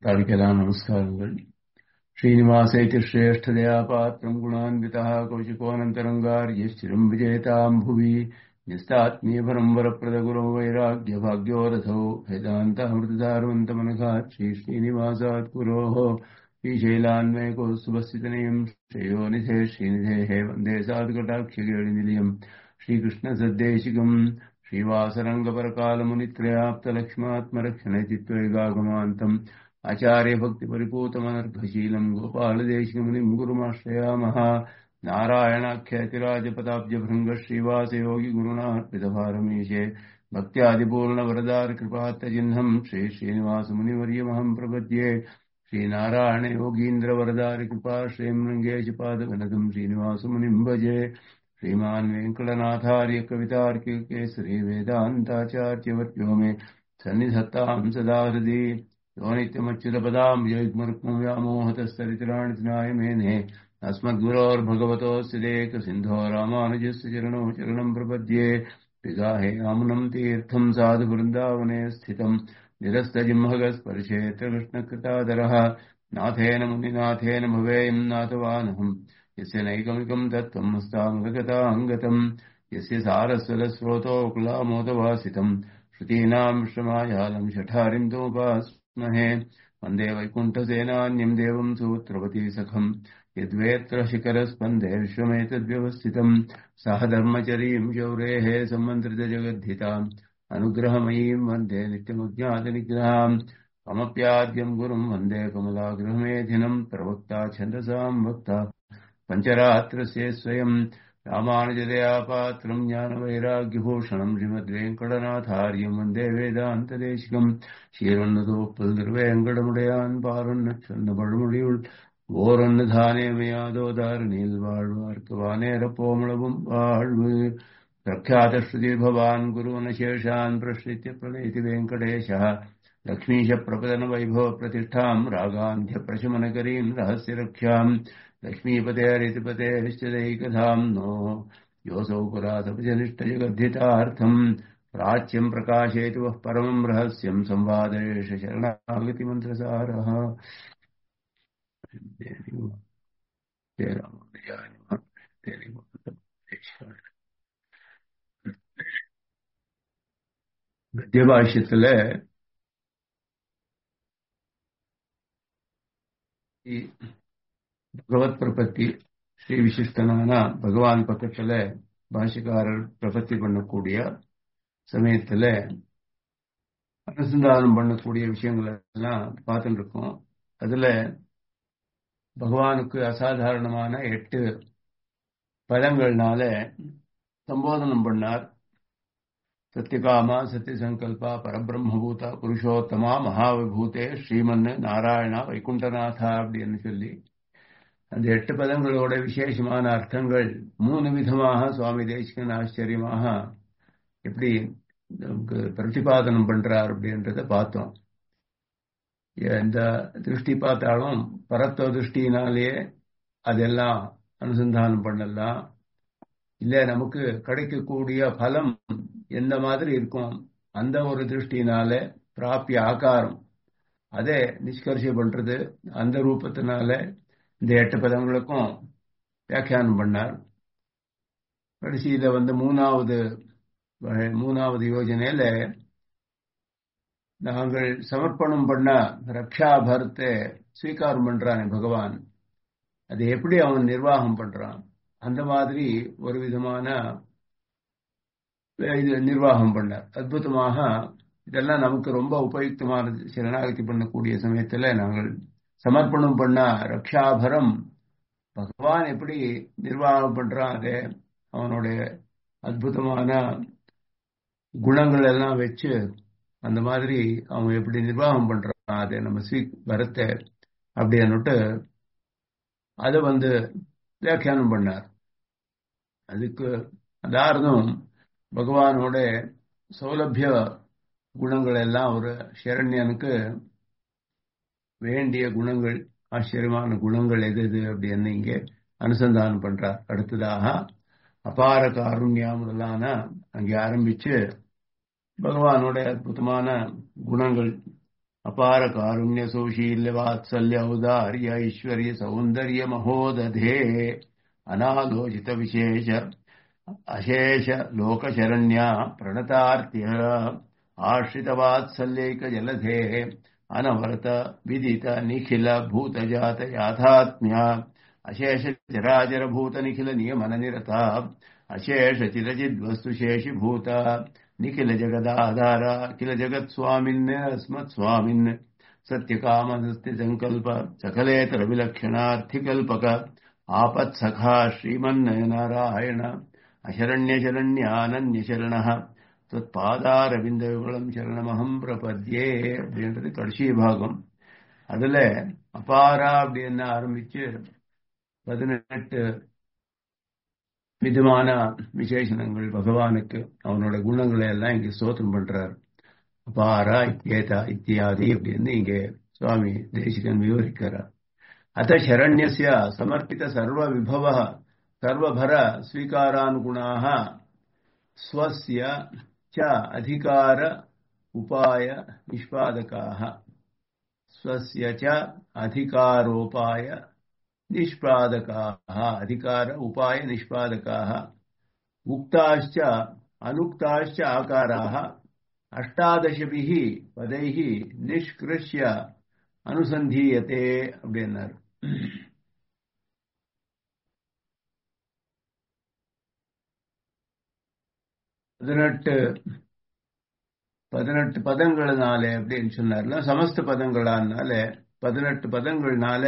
தாழ்க்கலாம் நமஸ்காரங்கள் ஸ்ரீனிவாசைति श्रेष्ठदया पात्रम् गुणान्वितः कौशिकोऽनन्तरङ्गार्यश्चिरम् विजेताम् भुवि निस्तात्मीयपरम् वरप्रदगुरो वैराग्यभाग्योरथौ वेदान्तामृतधारवन्तमनघात् श्रीश्रीनिवासात् गुरोः श्रीशैलान्वयको सुभस्थितनयम् श्रेयोनिधे श्रीनिधेः वन्दे साधुकटाक्षिकेळिनिलयम् श्रीकृष्णसद्देशिकम् श्रीवासरङ्गपरकालमुनित्रयाप्तलक्ष्मात्मरक्षणैति त्वैगागमान्तम् आचार्यभक्तिपरिपूतमनर्घशीलम् गोपालदेशिकमुनिम् गुरुमाश्रयामः नारायणाख्यातिराजपदाब्जभृङ्ग श्रीवासयोगिगुरुणार्पितभारमीशे भक्त्यादिपूर्णवरदारिकृपात्तचिह्नम् श्रीश्रीनिवासमुनिवर्यमहम् प्रपद्ये श्रीनारायण योगीन्द्रवरदारिकृपा श्रीमृङ्गेशपादवनदम् श्रीनिवासमुनिम् भजे श्रीमान् वेङ्कटनाथार्य कवितार्किकेसरी वेदान्ताचार्यवर्यो मे सन्निधत्ताम् सदा हृदि यो नित्यमच्युतपदाम् ययुग्मरुक्मम् व्यामोहतस्तरितराणितनाय मेने अस्मद्गुरोर्भगवतोऽस्य देकसिन्धो रामानुजस्य चरणो चरणम् प्रपद्ये पिगाहे रामनम् तीर्थम् साधु वृन्दावने स्थितम् निरस्तजिह्मगस्पर्शेत्र कृष्णकृतादरः नाथेन मुनिनाथेन भवेयम् नाथवानहम् यस्य नैकमिकम् तत्त्वम् हस्ताङ्गगताङ्गतम् यस्य सारस्वतस्रोतोकुलामोदवासितम् श्रुतीनाम् श्रमायालम् शठारिन्दोपास्महे वन्दे वैकुण्ठसेनान्यम् देवम् सूत्रवती सखम् यद्वेत्र शिखरस्पन्दे विश्वमेतद्व्यवस्थितम् सह धर्मचरीम् शौरेः सम्मन्त्रितजगद्धिताम् अनुग्रहमयीम् वन्दे नित्यमज्ञातनिग्रहाम् कमप्याद्यम् गुरुम् वन्दे कमलागृहमेधिनम् प्रवक्ता छन्दसाम् वक्ता पञ्चरात्रस्य स्वयम् रामानुजदयापात्रम् ज्ञानवैराग्यभूषणम् श्रीमद्वेङ्कटनाथार्यम् वन्दे வேதாந்ததேசிகம் சீரொன்னதோப்பல் திருவேங்கடமுடையான் பாரொன்ன சொன்ன பழமொழியுள் ஓரொன்னு தானேமையாதோதாரணியில் வாழ்வார்க்கு வானேரப்போமுளவும் வாழ்வு பிரख्यातश्रुति भवान् गुरुवनशेषान् प्रश्रित्य प्रणयति वेङ्कटेशः लक्ष्मीशप्रपदनवैभवप्रतिष्ठाम् रागान्ध्यप्रशमनकरीम् रहस्यरक्ष्याम् लक्ष्मीपतेरितिपतेश्च दैकधाम् नो योऽसौ पुरातपजनिष्ठजगद्धितार्थम् प्राच्यम् प्रकाशयति वः परमम् रहस्यम् संवादेश शरणागतिमन्त्रसारः கத்தியபாஷ்யத்துல பகவத் பிரபத்தி ஸ்ரீ விசிஷ்டனான பகவான் பக்கத்துல பாஷிக்காரர் பிரபத்தி பண்ணக்கூடிய சமயத்துல அனுசந்தானம் பண்ணக்கூடிய விஷயங்கள் எல்லாம் பார்த்துட்டு இருக்கோம் அதுல பகவானுக்கு அசாதாரணமான எட்டு பதங்கள்னால சம்போதனம் பண்ணார் சத்தியகாமா சத்தியசங்கல்பா பரபிரம்மபூதா புருஷோத்தமா மகாவிபூதே ஸ்ரீமன் நாராயணா வைகுண்டநாதா அப்படின்னு சொல்லி அந்த எட்டு பதங்களோட விசேஷமான அர்த்தங்கள் மூணு விதமாக சுவாமி தேசிகன் ஆச்சரியமாக எப்படி பிரதிபாதனம் பண்றார் அப்படின்றத பார்த்தோம் எந்த திருஷ்டி பார்த்தாலும் பரத்துவ திருஷ்டினாலேயே அதெல்லாம் அனுசந்தானம் பண்ணலாம் இல்ல நமக்கு கிடைக்கக்கூடிய பலம் எந்த மாதிரி இருக்கும் அந்த ஒரு திருஷ்டினால பிராப்பிய ஆகாரம் அதே நிஷ்கர்ஷ பண்றது அந்த ரூபத்தினால இந்த எட்டு பதங்களுக்கும் வியாக்கியானம் பண்ணார் கடைசியில வந்து மூணாவது மூணாவது யோஜனையில நாங்கள் சமர்ப்பணம் பண்ண ரக்ஷாபரத்தை ஸ்வீகாரம் பண்றானே பகவான் அது எப்படி அவன் நிர்வாகம் பண்றான் அந்த மாதிரி ஒரு விதமான இது நிர்வாகம் பண்ணார் அற்புதமாக இதெல்லாம் நமக்கு ரொம்ப உபயுக்தமானது சரணாகதி பண்ணக்கூடிய சமயத்துல நாங்கள் சமர்ப்பணம் பண்ண ரக்ஷாபரம் பகவான் எப்படி நிர்வாகம் பண்றான் அதே அவனுடைய அற்புதமான குணங்கள் எல்லாம் வச்சு அந்த மாதிரி அவன் எப்படி நிர்வாகம் பண்றான் அதை நம்ம ஸ்வீ வரத்தை அப்படின்னுட்டு அதை வந்து வியாக்கியானம் பண்ணார் அதுக்கு அதார்த்தம் பகவானோட சௌலபிய குணங்கள் எல்லாம் ஒரு சரண்யனுக்கு வேண்டிய குணங்கள் ஆச்சரியமான குணங்கள் எது எது அப்படின்னு இங்க அனுசந்தானம் பண்றார் அடுத்ததாக அபார காருண்யா முதலான அங்கே ஆரம்பிச்சு பகவானோட அற்புதமான குணங்கள் அபார காருண்ய சௌஷீல்ய வாத்சல்ய ஔதாரிய ஐஸ்வர்ய சௌந்தர்ய மகோததே அநாலோசித விசேஷ அசேஷ லோகசரண்யா பிரணதார்த்திய ஆश्रित वात्सल्यैक जलधे अनवरत विदित निखिल भूतजात याथात्म्या अशेष चराचर भूत निखिल नियमन निरता अशेष चिरचिद्वस्तु शेषि भूत निखिल जगदाधार किल जगत् स्वामिन् अस्मत् स्वामिन् सत्यकामदस्ति संकल्प सकलेतर विलक्षणार्थिकल्पक आपत्सखा श्रीमन्नारायण अशरण्यशरण्यानन्यशरणः பாதாரவிந்தகுலம் சரணமகம் பிரபத்யே அப்படின்றது கடைசி பாகம் அதுல அபாரா அப்படின்னு ஆரம்பிச்சு பதினெட்டு விதமான விசேஷணங்கள் பகவானுக்கு அவனோட குணங்களை எல்லாம் இங்க ஸ்தோத்திரம் பண்றார் அபாரா இத்தியேதா இத்தியாதி அப்படின்னு இங்க சுவாமி தேசிகன் விவரிக்கிறார் அத்த சரண்யசிய சமர்ப்பித சர்வ விபவ சர்வபர ஸ்வீகாரானுகுணாக ஸ்வஸ்ய च अधिकार उपाय निष्पादकाः स्वस्य च अधिकारोपाय निष्पादकाः अधिकार उपाय निष्पादकाः उक्ताश्च अनुक्ताश्च आकाराः अष्टादशभिः पदैः निष्कृष्य अनुसन्धीयते அப்படின்னார் பதினெட்டு பதினெட்டு பதங்கள்னாலே அப்படின்னு சொன்னார்ல சமஸ்த பதங்களானால பதினெட்டு பதங்கள்னால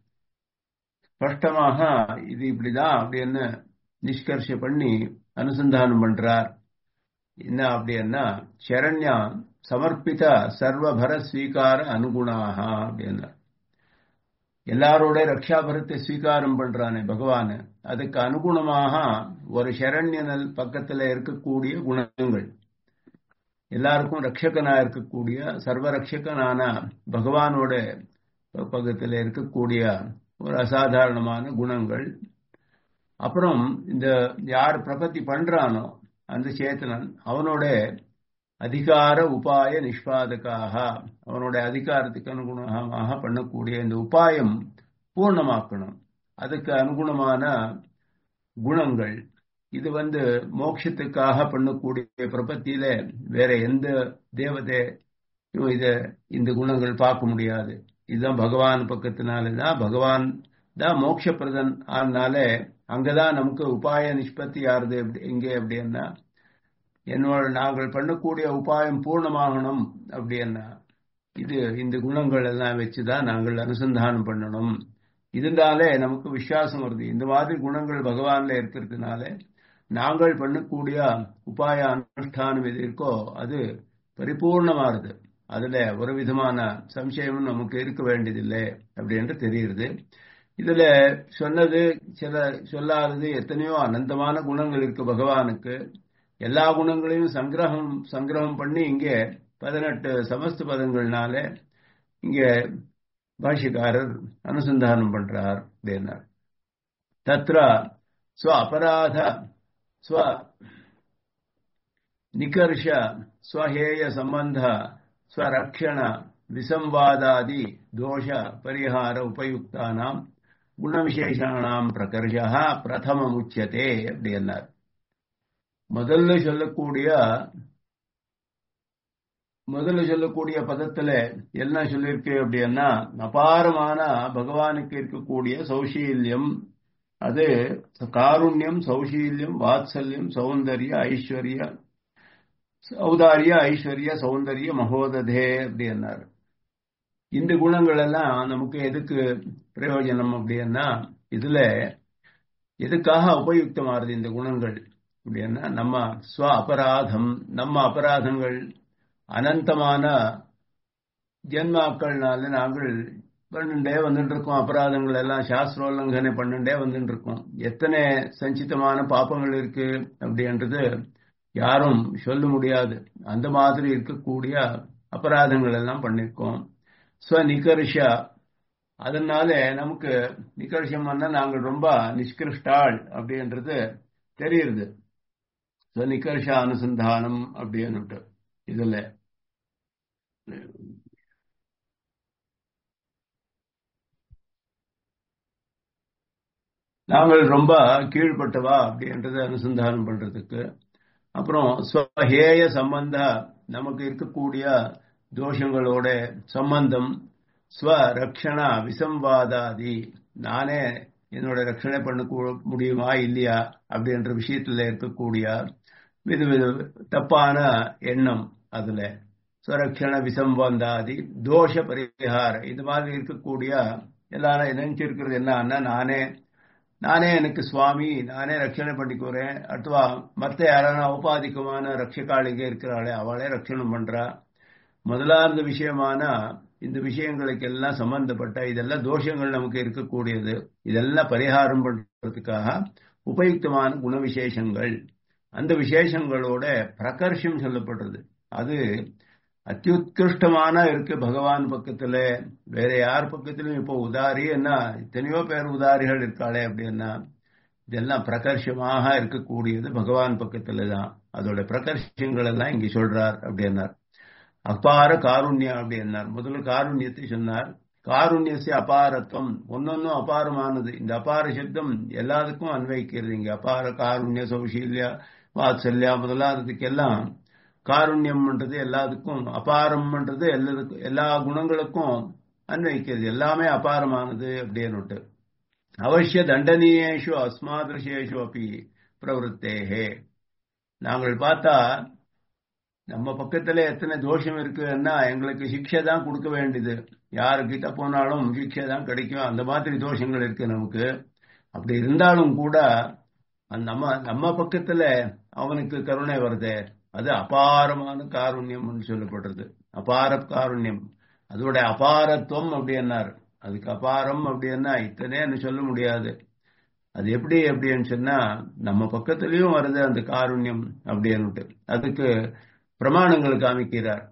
ஸ்பஷ்டமாக இது இப்படிதான் அப்படின்னு நிஷ்கர்ஷ பண்ணி அனுசந்தானம் பண்றார் என்ன அப்படின்னா சரண்யா சமர்ப்பித சர்வபர ஸ்வீகார அனுகுணாக அப்படின்னா எல்லாரோட ரக்ஷாபரத்தை ஸ்வீகாரம் பண்றானே பகவான் அதுக்கு அனுகுணமாக ஒரு சரண்யனல் பக்கத்துல இருக்கக்கூடிய குணங்கள் எல்லாருக்கும் ரட்சகனா இருக்கக்கூடிய சர்வ ரட்சகனான பகவானோட பக்கத்துல இருக்கக்கூடிய ஒரு அசாதாரணமான குணங்கள் அப்புறம் இந்த யார் பிரபத்தி பண்றானோ அந்த சேத்தனன் அவனோட அதிகார உபாய நிஷ்பாதக்காக அவனுடைய அதிகாரத்துக்கு அனுகுணமாக பண்ணக்கூடிய இந்த உபாயம் பூர்ணமாக்கணும் அதுக்கு அனுகுணமான குணங்கள் இது வந்து மோட்சத்துக்காக பண்ணக்கூடிய பிரபத்தியில வேற எந்த தேவதை இத இந்த குணங்கள் பார்க்க முடியாது இதுதான் பகவான் பக்கத்தினாலதான் பகவான் தான் மோட்சப்பிரதன் ஆனால அங்கதான் நமக்கு உபாய நிஷ்பத்தி யாருது எங்கே அப்படின்னா என்னோட நாங்கள் பண்ணக்கூடிய உபாயம் பூர்ணமாகணும் அப்படின்னா இது இந்த குணங்கள் எல்லாம் வச்சுதான் நாங்கள் அனுசந்தானம் பண்ணணும் இதனாலே நமக்கு விசுவாசம் வருது இந்த மாதிரி குணங்கள் பகவான்ல இருக்கிறதுனால நாங்கள் பண்ணக்கூடிய உபாய அனுஷ்டானம் எது இருக்கோ அது பரிபூர்ணமாறுது அதுல ஒரு விதமான சம்சயமும் நமக்கு இருக்க வேண்டியதில்லை அப்படின்னு தெரியுது இதுல சொன்னது சில சொல்லாதது எத்தனையோ அனந்தமான குணங்கள் இருக்கு பகவானுக்கு எல்லா குணங்களையும் சங்கிரகம் சங்கிரகம் பண்ணி இங்கே பதினெட்டு சமஸ்த பதங்கள்னால இங்க பாஷ்யக்காரர் அனுசந்தானம் பண்றார் அப்படின்னார் தத்ர ஸ்வ அபராத ஸ்வ நிகர்ஷ ஸ்வஹேய சம்பந்த ஸ்வரக்ஷண விசம்வாதாதி தோஷ பரிகார உபயுக்தானாம் குணவிசேஷானாம் பிரகர்ஷா பிரதமம் உச்சதே அப்படின்னார் முதல்ல சொல்லக்கூடிய முதல்ல சொல்லக்கூடிய பதத்துல என்ன சொல்லியிருக்கு அப்படின்னா அபாரமான பகவானுக்கு இருக்கக்கூடிய சௌசீல்யம் அது காருண்யம் சௌசீல்யம் வாத்சல்யம் சௌந்தர்ய ஐஸ்வர்ய சௌதாரிய ஐஸ்வர்ய சௌந்தர்ய மகோததே அப்படின்னாரு இந்த குணங்கள் எல்லாம் நமக்கு எதுக்கு பிரயோஜனம் அப்படின்னா இதுல எதுக்காக உபயுக்தமாறுது இந்த குணங்கள் அப்படின்னா நம்ம ஸ்வ அபராதம் நம்ம அபராதங்கள் அனந்தமான ஜென்மாக்கள்னால நாங்கள் பண்ணிண்டே வந்துட்டு இருக்கோம் அபராதங்கள் எல்லாம் சாஸ்திரோல்லங்கனை பண்ணிண்டே வந்துட்டு இருக்கோம் எத்தனை சஞ்சிதமான பாப்பங்கள் இருக்கு அப்படின்றது யாரும் சொல்ல முடியாது அந்த மாதிரி இருக்கக்கூடிய அபராதங்கள் எல்லாம் பண்ணிருக்கோம் ஸ்வ நிகர்ஷா அதனால நமக்கு நிகர்ஷம் நாங்கள் ரொம்ப நிஷ்கிருஷ்டாள் அப்படின்றது தெரியுது நிகர்ஷா அனுசந்தானம் அப்படின்னுட்டு இதுல நாங்கள் ரொம்ப கீழ்பட்டவா அப்படின்றத அனுசந்தானம் பண்றதுக்கு அப்புறம் ஸ்வஹேய சம்பந்த நமக்கு இருக்கக்கூடிய தோஷங்களோட சம்பந்தம் ஸ்வரக்ஷணா விசம்வாதாதி நானே என்னோட ரட்சணை பண்ண முடியுமா இல்லையா அப்படின்ற விஷயத்துல இருக்கக்கூடிய வித வித தப்பான எண்ணம் அதுல சுரக்ஷண விசம்பந்தாதி தோஷ பரிகாரம் இந்த மாதிரி இருக்கக்கூடிய எல்லாரும் நினைச்சிருக்கிறது என்னன்னா நானே நானே எனக்கு சுவாமி நானே ரட்சணை பண்ணிக்கிறேன் அடுத்தவா மற்ற யாரான ஔபாதிகமான ரட்சகாளிக இருக்கிறாளே அவளே ரட்சணம் பண்றா முதலாவது விஷயமான இந்த விஷயங்களுக்கு எல்லாம் சம்பந்தப்பட்ட இதெல்லாம் தோஷங்கள் நமக்கு இருக்கக்கூடியது இதெல்லாம் பரிகாரம் பண்றதுக்காக உபயுக்தமான குண விசேஷங்கள் அந்த விசேஷங்களோட பிரகர்ஷம் சொல்லப்படுறது அது அத்தியுத்கிருஷ்டமான இருக்கு பகவான் பக்கத்துல வேற யார் பக்கத்திலும் இப்போ உதாரி என்ன எத்தனையோ பேர் உதாரிகள் இருக்காளே அப்படின்னா இதெல்லாம் பிரகர்ஷமாக இருக்கக்கூடியது பகவான் பக்கத்துல தான் அதோட பிரகர்ஷங்கள் எல்லாம் இங்க சொல்றார் அப்படின்னார் அபார காருண்யம் அப்படின்னார் முதல்ல காருண்யத்தை சொன்னார் காருண்யசிய அபாரத்துவம் ஒன்னொன்னும் அபாரமானது இந்த அபார சப்தம் எல்லாத்துக்கும் அன்வைக்கிறது இங்க அபார காருண்ய சௌசீல்யா வாத்சல்யா முதலானதுக்கு எல்லாம் காருண்யம்ன்றது எல்லாத்துக்கும் அபாரம்ன்றது எல்லாத்துக்கும் எல்லா குணங்களுக்கும் அன்வைக்கிறது எல்லாமே அபாரமானது அப்படின்னு அவசிய தண்டனீயேஷு அஸ்மாதிருஷேஷு அப்படி பிரவருத்தேகே நாங்கள் பார்த்தா நம்ம பக்கத்துல எத்தனை தோஷம் இருக்குன்னா எங்களுக்கு சிக்ஷை தான் கொடுக்க வேண்டியது யாருக்கிட்ட போனாலும் சிக்ஷை தான் கிடைக்கும் அந்த மாதிரி தோஷங்கள் இருக்கு நமக்கு அப்படி இருந்தாலும் கூட நம்ம நம்ம பக்கத்துல அவனுக்கு கருணை வருதே அது அபாரமான காருண்யம் சொல்லப்படுறது அபார காருண்யம் அதோட அபாரத்துவம் அப்படின்னார் அதுக்கு அபாரம் அப்படின்னா இத்தனைன்னு சொல்ல முடியாது அது எப்படி அப்படின்னு சொன்னா நம்ம பக்கத்துலயும் வருது அந்த காருண்யம் அப்படின்னுட்டு அதுக்கு பிரமாணங்கள் காமிக்கிறார்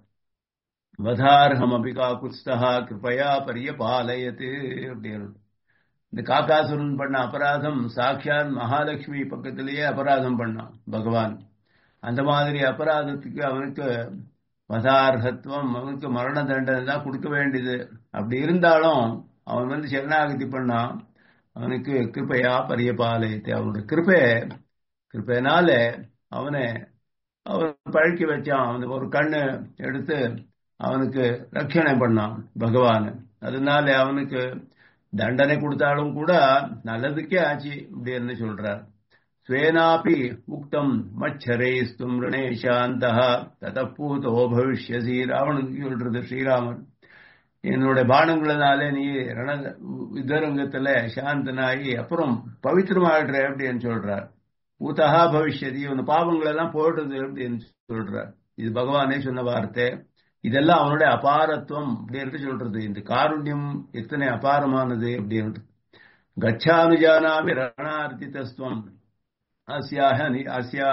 வதார்ஹம் அபிகா குஸ்தகா கிருப்பையா பரிய பாலயத்து அப்படின்னு இந்த காக்காசுரன் பண்ண அபராதம் சாட்சாத் மகாலட்சுமி பக்கத்திலேயே அபராதம் பண்ணான் பகவான் அந்த மாதிரி அபராதத்துக்கு அவனுக்கு மதார்ஹத்துவம் அவனுக்கு மரண தண்டனை தான் கொடுக்க வேண்டியது அப்படி இருந்தாலும் அவன் வந்து சரணாகதி பண்ணான் அவனுக்கு கிருப்பையா பரியபாலயத்தை அவனுடைய கிருப்பை கிருப்பைனால அவனை அவன் பழக்கி வச்சான் அவனுக்கு ஒரு கண்ணு எடுத்து அவனுக்கு ரட்சணை பண்ணான் பகவான் அதனால அவனுக்கு தண்டனை கொடுத்தாலும் கூட நல்லதுக்கே ஆச்சு அப்படின்னு சொல்றார் ஸ்வேனாபி உக்தம் மச்சரேஸ்தும் ரணேஷாந்த ததப்பூதோ பவிஷ்யசி ராவணனுக்கு சொல்றது ஸ்ரீராமன் என்னுடைய பானங்களினாலே நீ ரண யுத்தரங்கத்துல சாந்தனாகி அப்புறம் பவித்திரமாயிடுற அப்படின்னு சொல்றார் பூதகா பவிஷ்யதி உன் பாவங்கள் எல்லாம் போடுறது அப்படின்னு சொல்றார் இது பகவானே சொன்ன வார்த்தை இதெல்லாம் அவனுடைய அபாரத்துவம் அப்படின்னு சொல்றது இந்த காருண்யம் எத்தனை அபாரமானது அப்படின்னு கச்சானுஜானாமி ரணார்த்திதஸ்துவம் அஸ்யாக அஸ்யா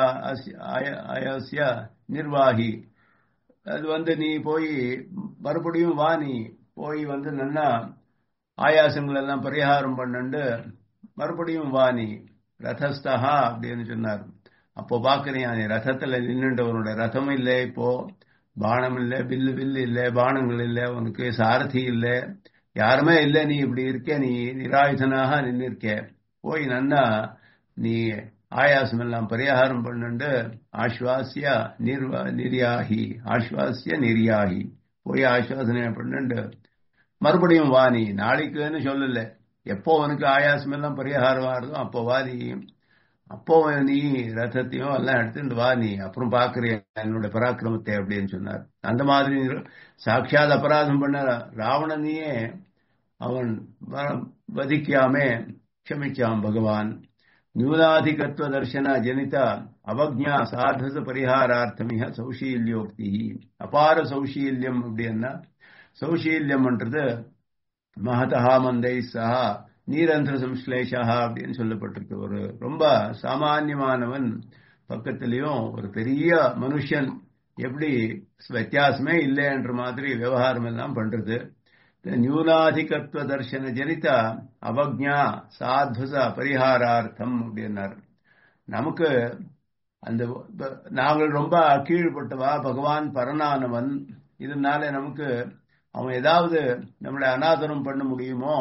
அயஸ்ய நிர்வாகி அது வந்து நீ போய் மறுபடியும் வா நீ போய் வந்து நல்லா ஆயாசங்கள் எல்லாம் பரிகாரம் பண்ணண்டு மறுபடியும் வா நீ ரதஸ்தகா அப்படின்னு சொன்னார் அப்போ பாக்குறியா நீ ரதத்துல நின்றுண்டவனோட ரதம் இல்லை இப்போ பானம் இல்லை பில்லு பில்லு இல்லை பானங்கள் இல்லை உனக்கு சாரதி இல்லை யாருமே இல்லை நீ இப்படி இருக்க நீ நிராயுதனாக நின்று இருக்க போய் நன்னா நீ ஆயாசம் எல்லாம் பரிகாரம் பண்ணுண்டு ஆஸ்வாசிய நிர்வா நிர்யாகி ஆஸ்வாசிய நிர்யாகி போய் ஆஸ்வாசனை பண்ணுண்டு மறுபடியும் வா நீ நாளைக்குன்னு சொல்லல எப்போ உனக்கு ஆயாசம் எல்லாம் பரிகாரம் ஆறுதோ அப்போ வா நீ அப்போ நீ ரதத்தையும் எல்லாம் எடுத்துட்டு வா நீ அப்புறம் பாக்குறிய என்னோட பராக்கிரமத்தை அப்படின்னு சொன்னார் அந்த மாதிரி சாட்சாத் அபராதம் பண்ண ராவணனையே அவன் வதிக்காமே க்ஷமிச்சான் பகவான் ನ್ಯೂನಾಧಿಕತ್ವ ದರ್ಶನ ಜನಿತ ಅವಜ್ಞಾ ಸಾಧಸ ಪರಿಹಾರಾರ್ಥಮಿಹ சௌஷீல்யோக்தி அபார சௌஷீல்யம் அப்படின்னா சௌஷீல்யம்ன்றது மகதா மந்தை சஹா நீரந்திர சம்ஸ்லேஷா அப்படின்னு சொல்லப்பட்டிருக்கு ஒரு ரொம்ப சாமானியமானவன் பக்கத்திலையும் ஒரு பெரிய மனுஷன் எப்படி வித்தியாசமே இல்லைன்ற மாதிரி விவகாரம் எல்லாம் பண்றது நியூனாதிகத்துவ தர்சன ஜனித அவக்ஞா சாத்வச பரிகாரார்த்தம் அப்படின்னார் நமக்கு அந்த நாங்கள் ரொம்ப கீழ்பட்டவா பகவான் பரனானவன் இதனால நமக்கு அவன் ஏதாவது நம்மளை அனாதரம் பண்ண முடியுமோ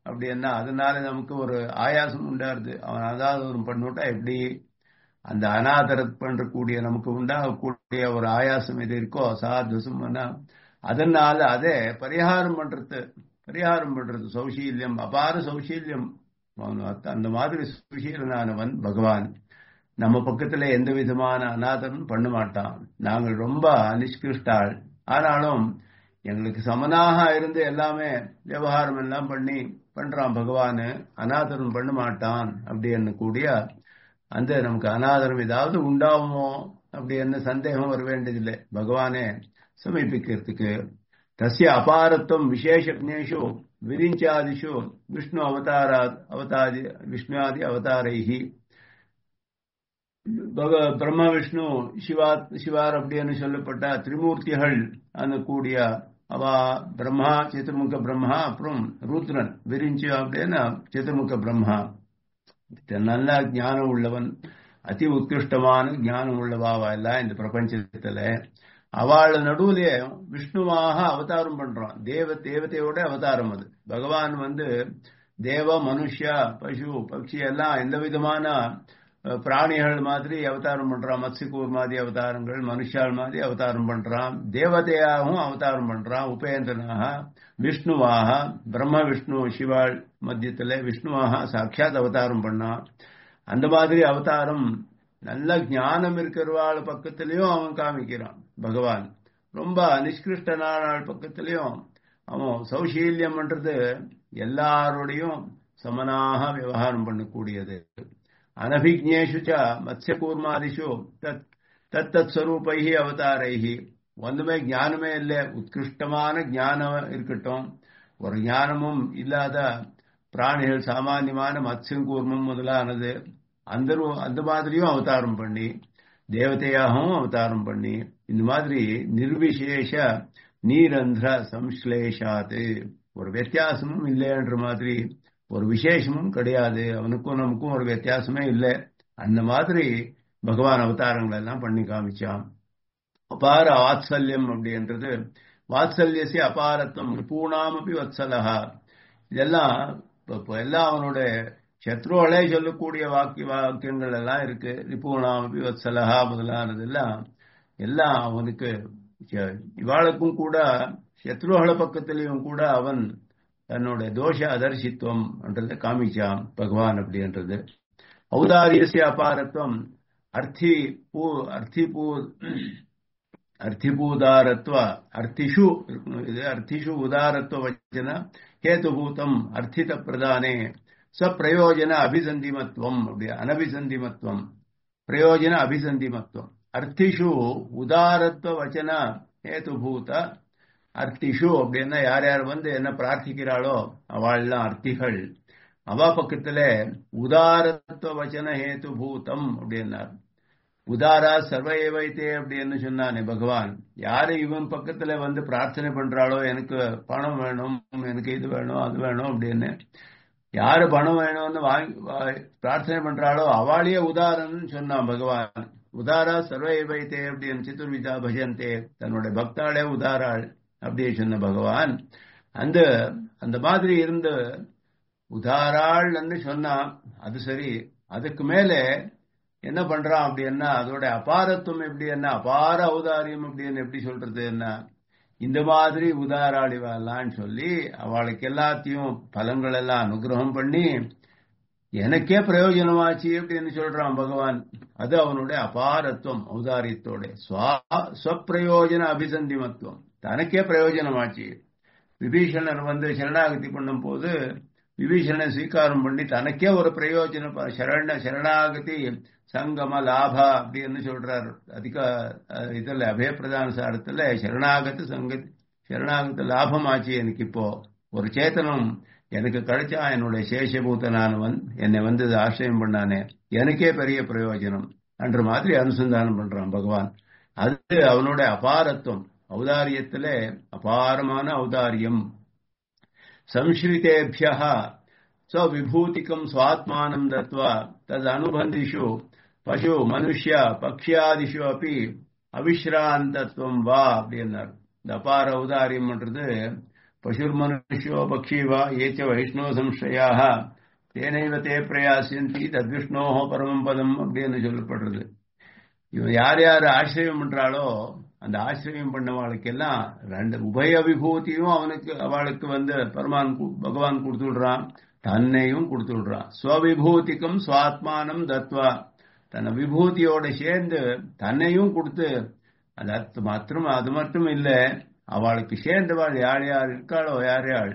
அப்படின்னா அதனால நமக்கு ஒரு ஆயாசம் உண்டாருது அவன் அனாதரம் பண்ணிவிட்டா எப்படி அந்த அனாதரம் பண்றக்கூடிய நமக்கு உண்டாகக்கூடிய ஒரு ஆயாசம் எது இருக்கோ சாதுசுமனா அதனால அதை பரிகாரம் பண்றது பரிகாரம் பண்றது சௌசீல்யம் அபார சௌசீல்யம் அந்த மாதிரி சுசீலனானவன் பகவான் நம்ம பக்கத்துல எந்த விதமான அநாதனும் பண்ண மாட்டான் நாங்கள் ரொம்ப நிஷ்கிருஷ்டாள் ஆனாலும் எங்களுக்கு சமனாக இருந்து எல்லாமே விவகாரம் எல்லாம் பண்ணி பண்றான் பகவான் அநாதனம் பண்ண மாட்டான் அப்படின்னு கூடிய அந்த நமக்கு அநாதனம் ஏதாவது உண்டாகுமோ அப்படி என்ன சந்தேகம் வர வேண்டியதில்லை பகவானே சமீபிக்கிறதுக்கு தஸ்ய அபாரத்துவம் விசேஷஜேஷு விரிஞ்சாதிஷு விஷ்ணு அவதாரா அவதாரி விஷ்ணுவாதி அவதாரைஹி பிரம்ம விஷ்ணு சிவா சிவார் அப்படின்னு சொல்லப்பட்ட திரிமூர்த்திகள் அந்த கூடிய அவ பிரம்மா சதுர்முக பிரம்மா அப்புறம் ருத்ரன் விரிஞ்சு அப்படின்னா சதுர்முக பிரம்மா நல்ல ஞானம் உள்ளவன் அதி உத்கிருஷ்டமான ஞானம் உள்ளவாவா எல்லாம் இந்த பிரபஞ்சத்துல அவள் நடுவுல விஷ்ணுவாக அவதாரம் பண்றான் தேவ தேவதையோட அவதாரம் அது பகவான் வந்து தேவ மனுஷா பசு பக்ஷி எல்லாம் எந்த விதமான பிராணிகள் மாதிரி அவதாரம் பண்றான் மத்ஸ்யகூர் மாதிரி அவதாரங்கள் மனுஷால் மாதிரி அவதாரம் பண்றான் தேவதையாகவும் அவதாரம் பண்றான் உபேந்திரனாக விஷ்ணுவாக பிரம்ம விஷ்ணு சிவாள் மத்தியத்துல விஷ்ணுவாக சாட்சாத் அவதாரம் பண்ணான் அந்த மாதிரி அவதாரம் நல்ல ஞானம் இருக்கிறவாள் பக்கத்திலையும் அவன் காமிக்கிறான் பகவான் ரொம்ப நிஷ்கிருஷ்டனான பக்கத்திலையும் அவன் சௌசீல்யம்ன்றது எல்லாரோடையும் சமனாக விவகாரம் பண்ணக்கூடியது அனபிஜேஷு ச மத்ஸ்யகூர்மாதிஷு தத் தத்தத் ஸ்வரூபைஹி அவதாரைஹி ஒன்றுமே ஞானமே இல்லை உத்கிருஷ்டமான ஞானம் இருக்கட்டும் ஒரு ஞானமும் இல்லாத பிராணிகள் சாமானியமான மத்ஸ்யம் கூர்மம் முதலானது அந்த அந்த மாதிரியும் அவதாரம் பண்ணி தேவதையாகவும் அவதாரம் பண்ணி இந்த மாதிரி நிர்விசேஷ நீரந்திர சம்ஸ்லேஷாது ஒரு வித்தியாசமும் இல்லைன்ற மாதிரி ஒரு விசேஷமும் கிடையாது அவனுக்கும் நமக்கும் ஒரு வித்தியாசமே இல்லை அந்த மாதிரி பகவான் அவதாரங்கள் எல்லாம் பண்ணி காமிச்சான் அபார வாத்சல்யம் அப்படின்றது வாத்சல்யசி அபாரத்துவம் பூணாமபி வத்சலகா இதெல்லாம் இப்போ எல்லாம் அவனோட சத்ருவளே சொல்லக்கூடிய வாக்கிய வாக்கியங்கள் எல்லாம் இருக்கு ரிபூணாமபி வத்சலகா முதலானது எல்லாம் எல்லாம் அவனுக்கு இவாளுக்கும் கூட சத்ருகள பக்கத்திலையும் கூட அவன் தன்னோட தோஷ அதர்சித்துவம் என்றதை காமிச்சான் பகவான் அப்படின்றது ஔதாரியசிய அபாரத்துவம் அர்த்தி பூ அர்த்தி பூ அர்த்திபூதாரத்வ அர்த்திஷு இது அர்த்திஷு உதாரத்வ வச்சன ஹேதுபூதம் அர்த்தித பிரதானே சப்பிரயோஜன அபிசந்திமத்துவம் அப்படி அனபிசந்திமத்துவம் பிரயோஜன அபிசந்திமத்துவம் அர்த்திஷு உதாரத்வ வச்சன ஹேதுபூத அர்த்திஷு அப்படின்னா யார் யார் வந்து என்ன பிரார்த்திக்கிறாளோ அவள்லாம் அர்த்திகள் அவ பக்கத்துல உதாரத்துவ வச்சன ஹேத்து பூதம் அப்படின்னார் உதாரா சர்வைவைத்தே அப்படின்னு சொன்னானே பகவான் யாரு இவன் பக்கத்துல வந்து பிரார்த்தனை பண்றாளோ எனக்கு பணம் வேணும் எனக்கு இது வேணும் அது வேணும் அப்படின்னு யாரு பணம் வேணும்னு வாங்கி பிரார்த்தனை பண்றாளோ அவளையே உதாரணம்னு சொன்னான் பகவான் உதாரா சர்வைவைத்தே அப்படின்னு சித்துர்விதா பஜந்தே தன்னோட பக்தாளே உதாராள் அப்படியே சொன்ன பகவான் அந்த அந்த மாதிரி இருந்து உதாராள்னு சொன்னா அது சரி அதுக்கு மேல என்ன பண்றான் அப்படின்னா அதோட அபாரத்துவம் எப்படி என்ன அபார ஔதாரியம் அப்படின்னு எப்படி சொல்றது என்ன இந்த மாதிரி உதாராளிவாளான்னு சொல்லி அவளுக்கு எல்லாத்தையும் பலங்கள் எல்லாம் அனுகிரகம் பண்ணி எனக்கே பிரயோஜனமாச்சு அப்படின்னு சொல்றான் பகவான் அது அவனுடைய அபாரத்துவம் ஔதாரியத்தோட ஸ்வப்பிரயோஜன அபிசந்திமத்துவம் தனக்கே பிரயோஜனமாச்சு விபீஷணர் வந்து சரணாகதி பண்ணும் போது விபீஷணனை ஸ்வீகாரம் பண்ணி தனக்கே ஒரு பிரயோஜனம் சரண சரணாகதி சங்கம லாபா அப்படின்னு சொல்றார் அதிக இதுல அபயப்பிரதான சாரத்துல சரணாகத்து சங்கதி சரணாகத்து லாபமாச்சு எனக்கு இப்போ ஒரு சேத்தனம் எனக்கு கிடைச்சா என்னுடைய சேஷபூதனானவன் என்னை வந்து ஆசிரியம் பண்ணானே எனக்கே பெரிய பிரயோஜனம் அன்ற மாதிரி அனுசந்தானம் பண்றான் பகவான் அது அவனோட அபாரத்துவம் ஔதாரியத்துல அபாரமான ஔதாரியம் संश्रितेभ्य स्वविभूतिकं स्वात्मानं दत्वा तदनुबन्धिषु पशु मनुष्य पक्ष्यादिषु अपि அவிஸ்ராந்தத்துவம் வா அப்படின்னார் இந்த அபார உதாரியம்ன்றது பசுர்மனுஷ்யோ பக்ஷி வா ஏச்ச வைஷ்ணவ சம்சயாக தேனைவ தே பிரயாசியந்தி தத்விஷ்ணோஹோ பரமம் பதம் அப்படின்னு சொல்லப்படுறது இவன் யார் யார் ஆசிரியம் பண்றாளோ அந்த ஆசிரியம் பண்ணவாளுக்கெல்லாம் ரெண்டு உபய விபூதியும் அவனுக்கு அவளுக்கு வந்து பரமான் பகவான் கொடுத்து விடுறான் தன்னையும் கொடுத்து விடுறான் ஸ்வவிபூதிக்கும் சுவாத்மானம் தத்வா தன்னை விபூதியோட சேர்ந்து தன்னையும் கொடுத்து அது மாத்திரம் அது மட்டும் இல்ல அவளுக்கு சேர்ந்தவாள் யார் யார் இருக்காளோ யார் யார்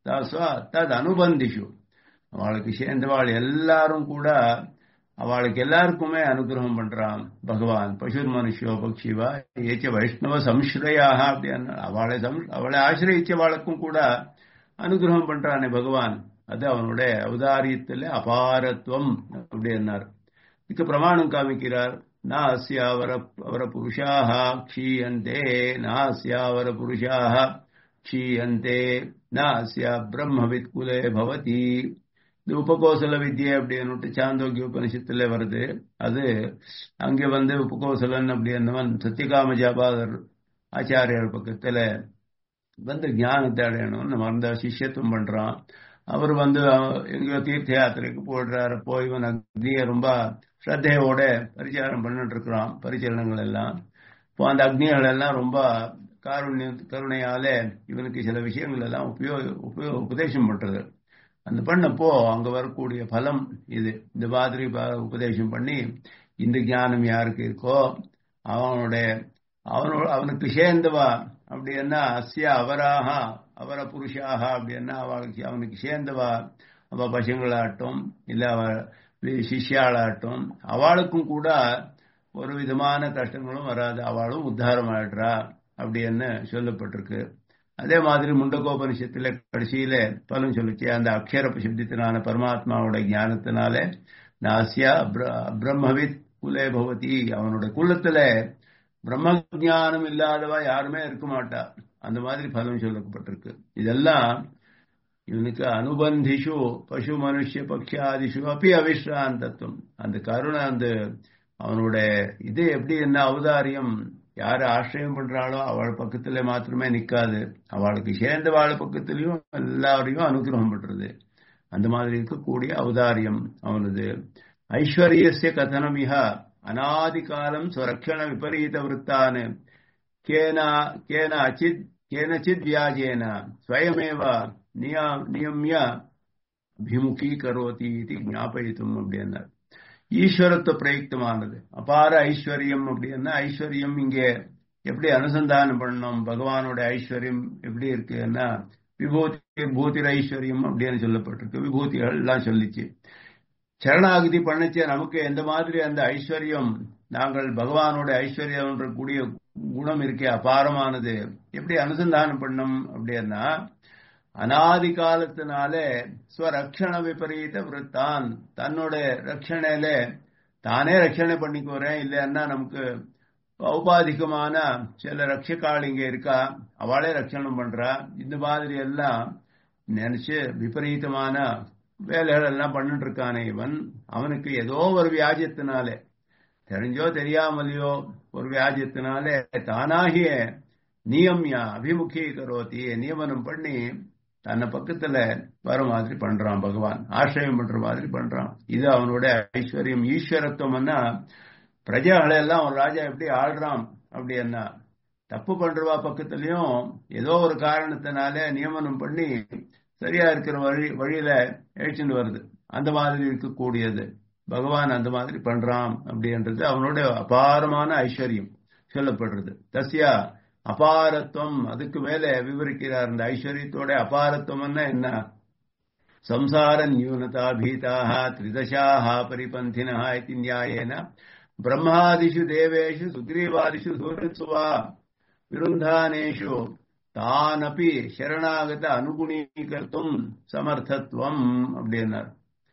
தது அனுபந்திஷு அவளுக்கு சேர்ந்தவாள் எல்லாரும் கூட அவளுக்கு எல்லாருக்குமே அனுகிரகம் பண்றான் பகவான் பசுர் மனுஷோ பக்ஷிவா ஏச்ச வைஷ்ணவ சம்ஸ்ரயாக அப்படின்னு அவளை அவளை ஆசிரியச்சவாளுக்கும் கூட அனுகிரகம் பண்றானே பகவான் அது அவனுடைய அவதாரியத்தில் அபாரத்துவம் அப்படின்னார் இதுக்கு பிரமாணம் காமிக்கிறார் நாஸ்யாவர அவர புருஷாக க்ஷீயந்தே நாஸ்யாவர புருஷாக க்ஷீயந்தே நாஸ்யா பிரம்மவித் குலே பவதி இது உபகோசல வித்யை அப்படின்னு சாந்தோக்கிய உபனிஷத்துல வருது அது அங்கே வந்து உபகோசலன் அப்படின்னவன் சத்தியகாம ஜாபாதர் ஆச்சாரியர் பக்கத்துல வந்து ஞானத்தை அடையணும்னு மறந்த சிஷ்யத்துவம் பண்றான் அவர் வந்து எங்கேயோ தீர்த்த யாத்திரைக்கு போடுறாரு போய் இவன் அக்னியை ரொம்ப ஸ்ரத்தையோட பரிச்சாரம் பண்ணிட்டு இருக்கிறான் பரிச்சலனங்கள் எல்லாம் இப்போ அந்த அக்னிகள் எல்லாம் ரொம்ப காருண்ய கருணையால இவனுக்கு சில விஷயங்கள் எல்லாம் உபயோக உபயோ உபதேசம் பண்றது அந்த பண்ணப்போ அங்க வரக்கூடிய பலம் இது இந்த மாதிரி உபதேசம் பண்ணி இந்த ஞானம் யாருக்கு இருக்கோ அவனுடைய அவனோட அவனுக்கு சேர்ந்தவா அப்படின்னா அஸ்ய அவராக அவர புருஷாக அப்படின்னா அவளுக்கு அவனுக்கு சேர்ந்தவா அவ பசங்களாகட்டும் இல்ல அவ சிஷ்யாளாகட்டும் அவளுக்கும் கூட ஒரு விதமான கஷ்டங்களும் வராது அவளும் உத்தாரம் ஆயிடுறா அப்படின்னு சொல்லப்பட்டிருக்கு அதே மாதிரி முண்டகோபனிஷத்துல கடைசியில பலன் சொல்லிச்சு அந்த அக்ஷர சப்தத்தினான பரமாத்மாவோட ஞானத்தினால நாசியா பிரம்மவித் குலே பவதி அவனோட குலத்துல பிரம்ம ஜானம் இல்லாதவா யாருமே இருக்க மாட்டா அந்த மாதிரி பலன் சொல்லப்பட்டிருக்கு இதெல்லாம் இவனுக்கு அனுபந்திஷு பசு மனுஷ பக்ஷாதிஷு அப்படி அவிஷ்ராந்தத்துவம் அந்த கருணை அந்த அவனோட இது எப்படி என்ன அவதாரியம் யாரு ஆசிரியம் பண்றாளோ அவள் பக்கத்துல மாத்திரமே நிக்காது அவளுக்கு சேர்ந்த வாழ் பக்கத்திலையும் எல்லாரையும் அனுகிரகம் பண்றது அந்த மாதிரி இருக்கக்கூடிய அவதாரியம் அவனது ஐஸ்வர்யசிய கதனமிக அநாதி காலம் ஸ்வரக்ஷண விபரீத விற்த்தான் கேன கேன அச்சித் கேனச்சித் வியாஜேன ஸ்வயமேவ நியமிய அபிமுகீகரோதி இது ஞாபகித்தும் அப்படின்னார் ஈஸ்வரத்துவ பிரயுக்தமானது அபார ஐஸ்வர்யம் அப்படின்னா ஐஸ்வர்யம் இங்கே எப்படி அனுசந்தானம் பண்ணணும் பகவானோட ஐஸ்வர்யம் எப்படி இருக்குன்னா விபூதி பூத்திர ஐஸ்வர்யம் அப்படின்னு சொல்லப்பட்டிருக்கு விபூதிகள் எல்லாம் சொல்லிச்சு சரணாகதி பண்ணச்சே நமக்கு எந்த மாதிரி அந்த ஐஸ்வர்யம் நாங்கள் பகவானோட ஐஸ்வர்யம் கூடிய குணம் இருக்கே அபாரமானது எப்படி அனுசந்தானம் பண்ணும் அப்படின்னா அனாதி காலத்தினாலே ஸ்வரக்ஷண விபரீத விற்த்தான் தன்னோட ரட்சணையில தானே ரட்சணை பண்ணிக்கோறேன் இல்லைன்னா நமக்கு ஔபாதிகமான சில ரட்சக்காள் இங்க இருக்கா அவளே ரட்சணம் பண்றா இந்த மாதிரி எல்லாம் நினைச்சு விபரீதமான வேலைகள் எல்லாம் பண்ணிட்டு இருக்கானே இவன் அவனுக்கு ஏதோ ஒரு வியாஜத்தினாலே தெரிஞ்சோ தெரியாமலையோ ஒரு வியாஜத்தினாலே தானாகிய நியம்யா அபிமுகீகரோத்தி நியமனம் பண்ணி தன்னை பக்கத்துல வர மாதிரி பண்றான் பகவான் ஆசிரியம் பண்ற மாதிரி பண்றான் இது அவனோட ஐஸ்வர்யம் ஈஸ்வரத்துவம்னா பிரஜைகளை எல்லாம் ஒரு ராஜா எப்படி ஆள்றான் அப்படின்னா தப்பு பண்றவா பக்கத்துலயும் ஏதோ ஒரு காரணத்தினால நியமனம் பண்ணி சரியா இருக்கிற வழி வழியில எழுச்சின்னு வருது அந்த மாதிரி இருக்கக்கூடியது பகவான் அந்த மாதிரி பண்றான் அப்படின்றது அவனோட அபாரமான ஐஸ்வர்யம் சொல்லப்படுறது தஸ்யா அபாரத்துவம் அதுக்கு மேல விவரிக்கிறார் இந்த ஐஸ்வர்யத்தோட அபாரத்துவம்னா என்ன சம்சார நியூனதா பீதாக திரிதசாக பரிபந்தினா இது நியாயேன பிரம்மாதிஷு தேவேஷு சுக்ரீவாதிஷு சூரத்சுவா விருந்தானேஷு தானப்பி சரணாகத அனுகுணீகர்த்தும் சமர்த்தத்துவம் அப்படின்னார்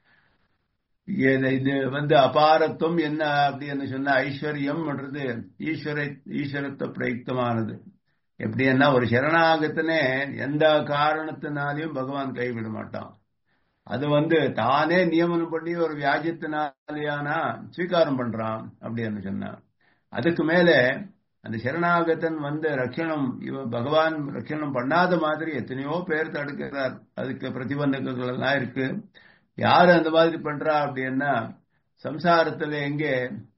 இது வந்து அபாரத்துவம் என்ன அப்படின்னு சொன்ன ஐஸ்வர்யம்ன்றது ஈஸ்வர ஈஸ்வரத்துவ பிரயுக்தமானது எப்படின்னா ஒரு சரணாகத்தினே எந்த காரணத்தினாலையும் பகவான் கைவிட மாட்டான் அது வந்து தானே நியமனம் பண்ணி ஒரு வியாஜத்தினாலேயானா ஸ்வீகாரம் பண்றான் அப்படின்னு சொன்னான் அதுக்கு மேல அந்த சரணாகத்தன் வந்து ரட்சணம் இவ பகவான் ரட்சணம் பண்ணாத மாதிரி எத்தனையோ பேர் தடுக்கிறார் அதுக்கு பிரதிபந்தகங்கள் எல்லாம் இருக்கு யாரு அந்த மாதிரி பண்றா அப்படின்னா சம்சாரத்துல எங்கே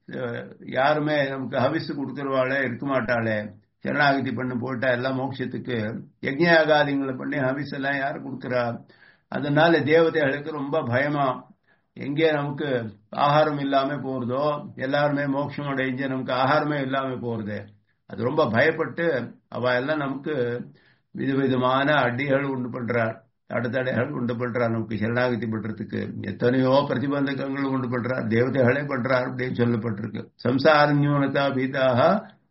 யாருமே நமக்கு ஹவிசு கொடுக்கறவாளே இருக்க மாட்டாளே சரணாகதி பண்ணி போட்டா எல்லாம் மோட்சத்துக்கு யஜ்யாகாதிங்களை பண்ணி ஹவிஸ் எல்லாம் யாரு கொடுக்குறா அதனால தேவதைகளுக்கு ரொம்ப பயமா எங்கே நமக்கு ஆகாரம் இல்லாம போறதோ எல்லாருமே மோட்சம் அடைஞ்சு நமக்கு ஆகாரமே இல்லாம போறது அது ரொம்ப பயப்பட்டு அவ எல்லாம் நமக்கு விதவிதமான அடிகள் உண்டு பண்றார் தடத்தடைகள் உண்டு பண்றார் நமக்கு சரணாகதி பண்றதுக்கு எத்தனையோ பிரதிபந்தகங்கள் உண்டு பண்றார் தேவதைகளே பண்றார் அப்படின்னு சொல்லப்பட்டிருக்கு சம்சார நியூனதா பீதாக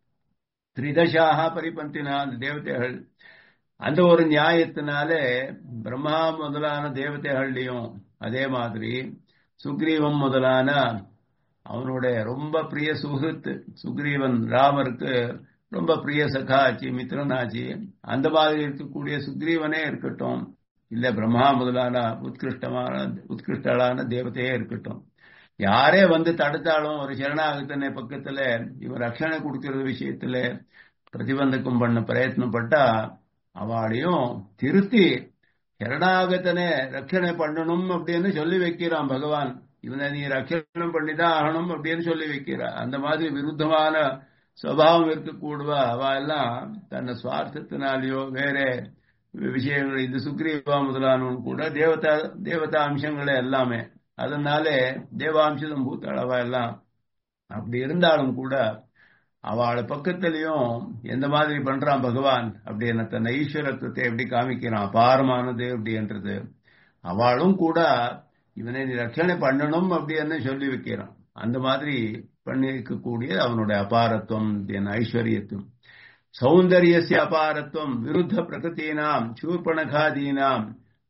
திரிதசாக பரிபந்தினா அந்த தேவதைகள் அந்த ஒரு நியாயத்தினாலே பிரம்மா முதலான தேவதைகள்லையும் அதே மாதிரி சுக்ரீவம் முதலான அவனுடைய ரொம்ப பிரிய சுகிருத் சுக்ரீவன் ராமருக்கு ரொம்ப பிரிய சகாச்சி மித்ரனாச்சி அந்த மாதிரி இருக்கக்கூடிய சுக்ரீவனே இருக்கட்டும் இல்ல பிரம்மா முதலான உத்கிருஷ்டமான உத்கிருஷ்டலான தேவதையே இருக்கட்டும் யாரே வந்து தடுத்தாலும் ஒரு சரணாகத்தனை பக்கத்துல இவன் ரட்சணை கொடுக்கறது விஷயத்துல பிரதிபந்தகம் பண்ண பிரயத்னப்பட்டா அவளையும் திருத்தி சரணாகத்தனை ரட்சணை பண்ணணும் அப்படின்னு சொல்லி வைக்கிறான் பகவான் இவனை நீ ரட்சணம் பண்ணிதான் ஆகணும் அப்படின்னு சொல்லி வைக்கிறான் அந்த மாதிரி விருத்தமான சுவாவம் இருக்கக்கூடுவா அவ எல்லாம் தன்னை சுவார்த்தத்தினாலேயோ வேற விஷயங்கள் இது சுக்ரீவா முதலானவன் கூட தேவதா தேவதா அம்சங்களே எல்லாமே அதனாலே தேவாம்சம் பூத்தளவா எல்லாம் அப்படி இருந்தாலும் கூட அவளை பக்கத்திலையும் எந்த மாதிரி பண்றான் பகவான் அப்படின்னு தன்னை ஈஸ்வரத்துவத்தை எப்படி காமிக்கிறான் அபாரமானது அப்படின்றது அவளும் கூட இவனை நீ ரட்சணை பண்ணணும் அப்படின்னு சொல்லி வைக்கிறான் அந்த மாதிரி பண்ணிருக்கக்கூடிய அவனுடைய அபாரத்துவம் என் ஐஸ்வர்யத்துவம் சௌந்தரியசிய அபாரத்துவம் விருத்த பிரகிருத்தீனாம் சூர்பணகாதீனாம்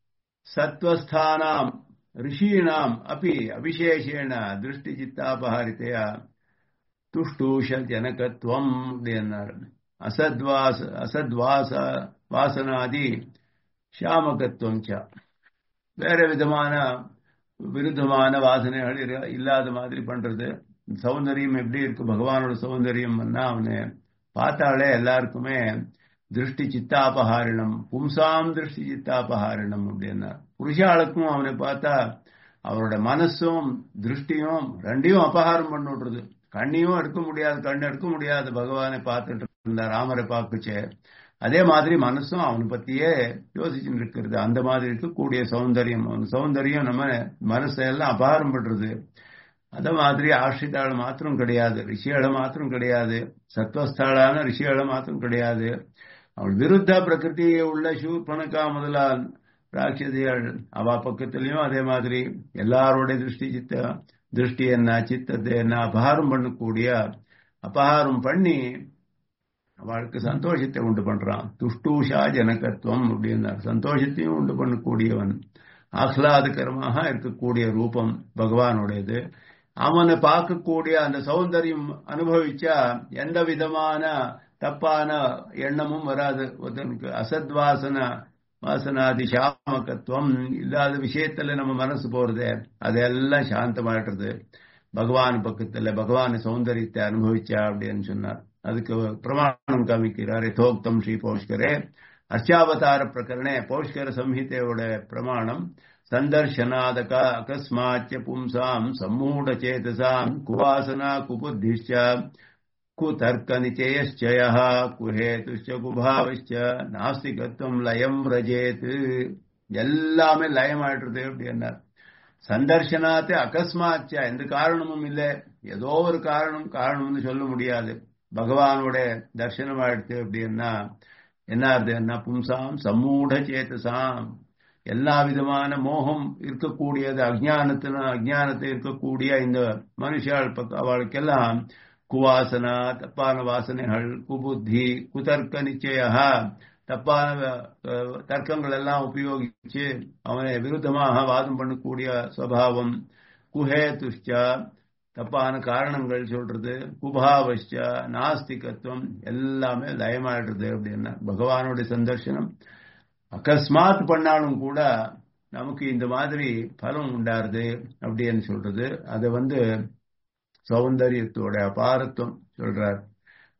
சத்வஸ்தானாம் ரிஷீணாம் அப்படி அபிஷேஷேன திருஷ்டி சித்தாபஹாரித்தையா துஷ்டூஷ ஜனகத்துவம் அப்படின்னார் அசத்வாச அசத்வாச வாசனாதி ஷாமகத்துவம் ச வேற விதமான விருத்தமான வாசனைகள் இல்லாத மாதிரி பண்றது சௌந்தரியம் எப்படி இருக்கு பகவானோட சௌந்தரியம் அவனை பார்த்தாலே எல்லாருக்குமே திருஷ்டி சித்தாபகாரிணம் பும்சாம் திருஷ்டி சித்தாபகாரிணம் அப்படின்னா புருஷாளுக்கும் அவனை பார்த்தா அவரோட மனசும் திருஷ்டியும் ரெண்டையும் அபகாரம் பண்ணி விடுறது கண்ணையும் எடுக்க முடியாது கண் எடுக்க முடியாது பகவானை பார்த்துட்டு இருந்த ராமரை பார்க்குச்சே அதே மாதிரி மனசும் அவனை பத்தியே யோசிச்சுட்டு இருக்கிறது அந்த மாதிரி இருக்கக்கூடிய சௌந்தரியம் அவன் சௌந்தரியம் நம்ம மனசெல்லாம் அபாரம் பண்றது அத மாதிரி ஆசிரிதாள் மாத்திரம் கிடையாது ரிஷியாள மாத்திரம் கிடையாது சத்வஸ்தாளான ரிஷியாள மாத்திரம் கிடையாது அவள் விருத்த பிரகிருதியை உள்ள சூர்பனக்கா முதலால் ராட்சதிகள் அவ பக்கத்திலையும் அதே மாதிரி எல்லாரோட திருஷ்டி சித்த திருஷ்டி என்ன சித்தத்தை என்ன அபகாரம் பண்ணக்கூடிய அபகாரம் பண்ணி அவளுக்கு சந்தோஷத்தை உண்டு பண்றான் துஷ்டூஷா ஜனகத்துவம் அப்படின்னார் சந்தோஷத்தையும் உண்டு பண்ணக்கூடியவன் ஆஹ்லாதகரமாக இருக்கக்கூடிய ரூபம் பகவானுடையது அவனை பார்க்கக்கூடிய அந்த சௌந்தரியம் அனுபவிச்சா எந்த விதமான தப்பான எண்ணமும் வராது ஒருத்தனுக்கு அசத்வாசன வாசனாதி சாமகத்துவம் இல்லாத விஷயத்துல நம்ம மனசு போறது அதெல்லாம் சாந்தமாயிடுறது பகவான் பக்கத்துல பகவான் சௌந்தரியத்தை அனுபவிச்சா அப்படின்னு சொன்னார் அதுக்கு பிரமாணம் காமிக்கிறார் யதோக்தம் ஸ்ரீ பௌஷ்கரே அர்ச்சாவதார பிரகரணே பௌஷ்கர சம்ஹிதையோட பிரமாணம் சந்தர்ஷனாதக அகஸ்மாச்ச பும்சாம் சம்மூட சேதசாம் குவாசனா குபுத்திஷ்ச குதர்க்க நிச்சயச்சய குஹேதுஷ்ச குபாவச்ச நாஸ்திகத்துவம் லயம் ரஜேத் எல்லாமே லயமாயிடுறது அப்படின்னார் சந்தர்ஷனாத்து அகஸ்மாச்ச எந்த காரணமும் இல்லை ஏதோ ஒரு காரணம் காரணம்னு சொல்ல முடியாது பகவானோட தர்சனம் ஆயிடுத்து அப்படின்னா என்ன என்ன பும்சாம் சம்மூட சேத்தசாம் எல்லா விதமான மோகம் இருக்கக்கூடியது அஜானத்தின அஜானத்தை இருக்கக்கூடிய இந்த மனுஷாள் அவளுக்கெல்லாம் குவாசனா தப்பான வாசனைகள் குபுத்தி குதர்க்க நிச்சய தப்பான தர்க்கங்கள் எல்லாம் உபயோகிச்சு அவனை விருத்தமாக வாதம் பண்ணக்கூடிய சுவாவம் குஹே துஷ்டா தப்பான காரணங்கள் சொல்றது குபாவஷ்ட நாஸ்திகத்துவம் எல்லாமே லயமாயிடுறது அப்படின்னா பகவானுடைய சந்தர்சனம் அகஸ்மாத் பண்ணாலும் கூட நமக்கு இந்த மாதிரி பலம் உண்டாருது அப்படின்னு சொல்றது அதை வந்து சௌந்தரியத்தோட அபாரத்துவம் சொல்றார்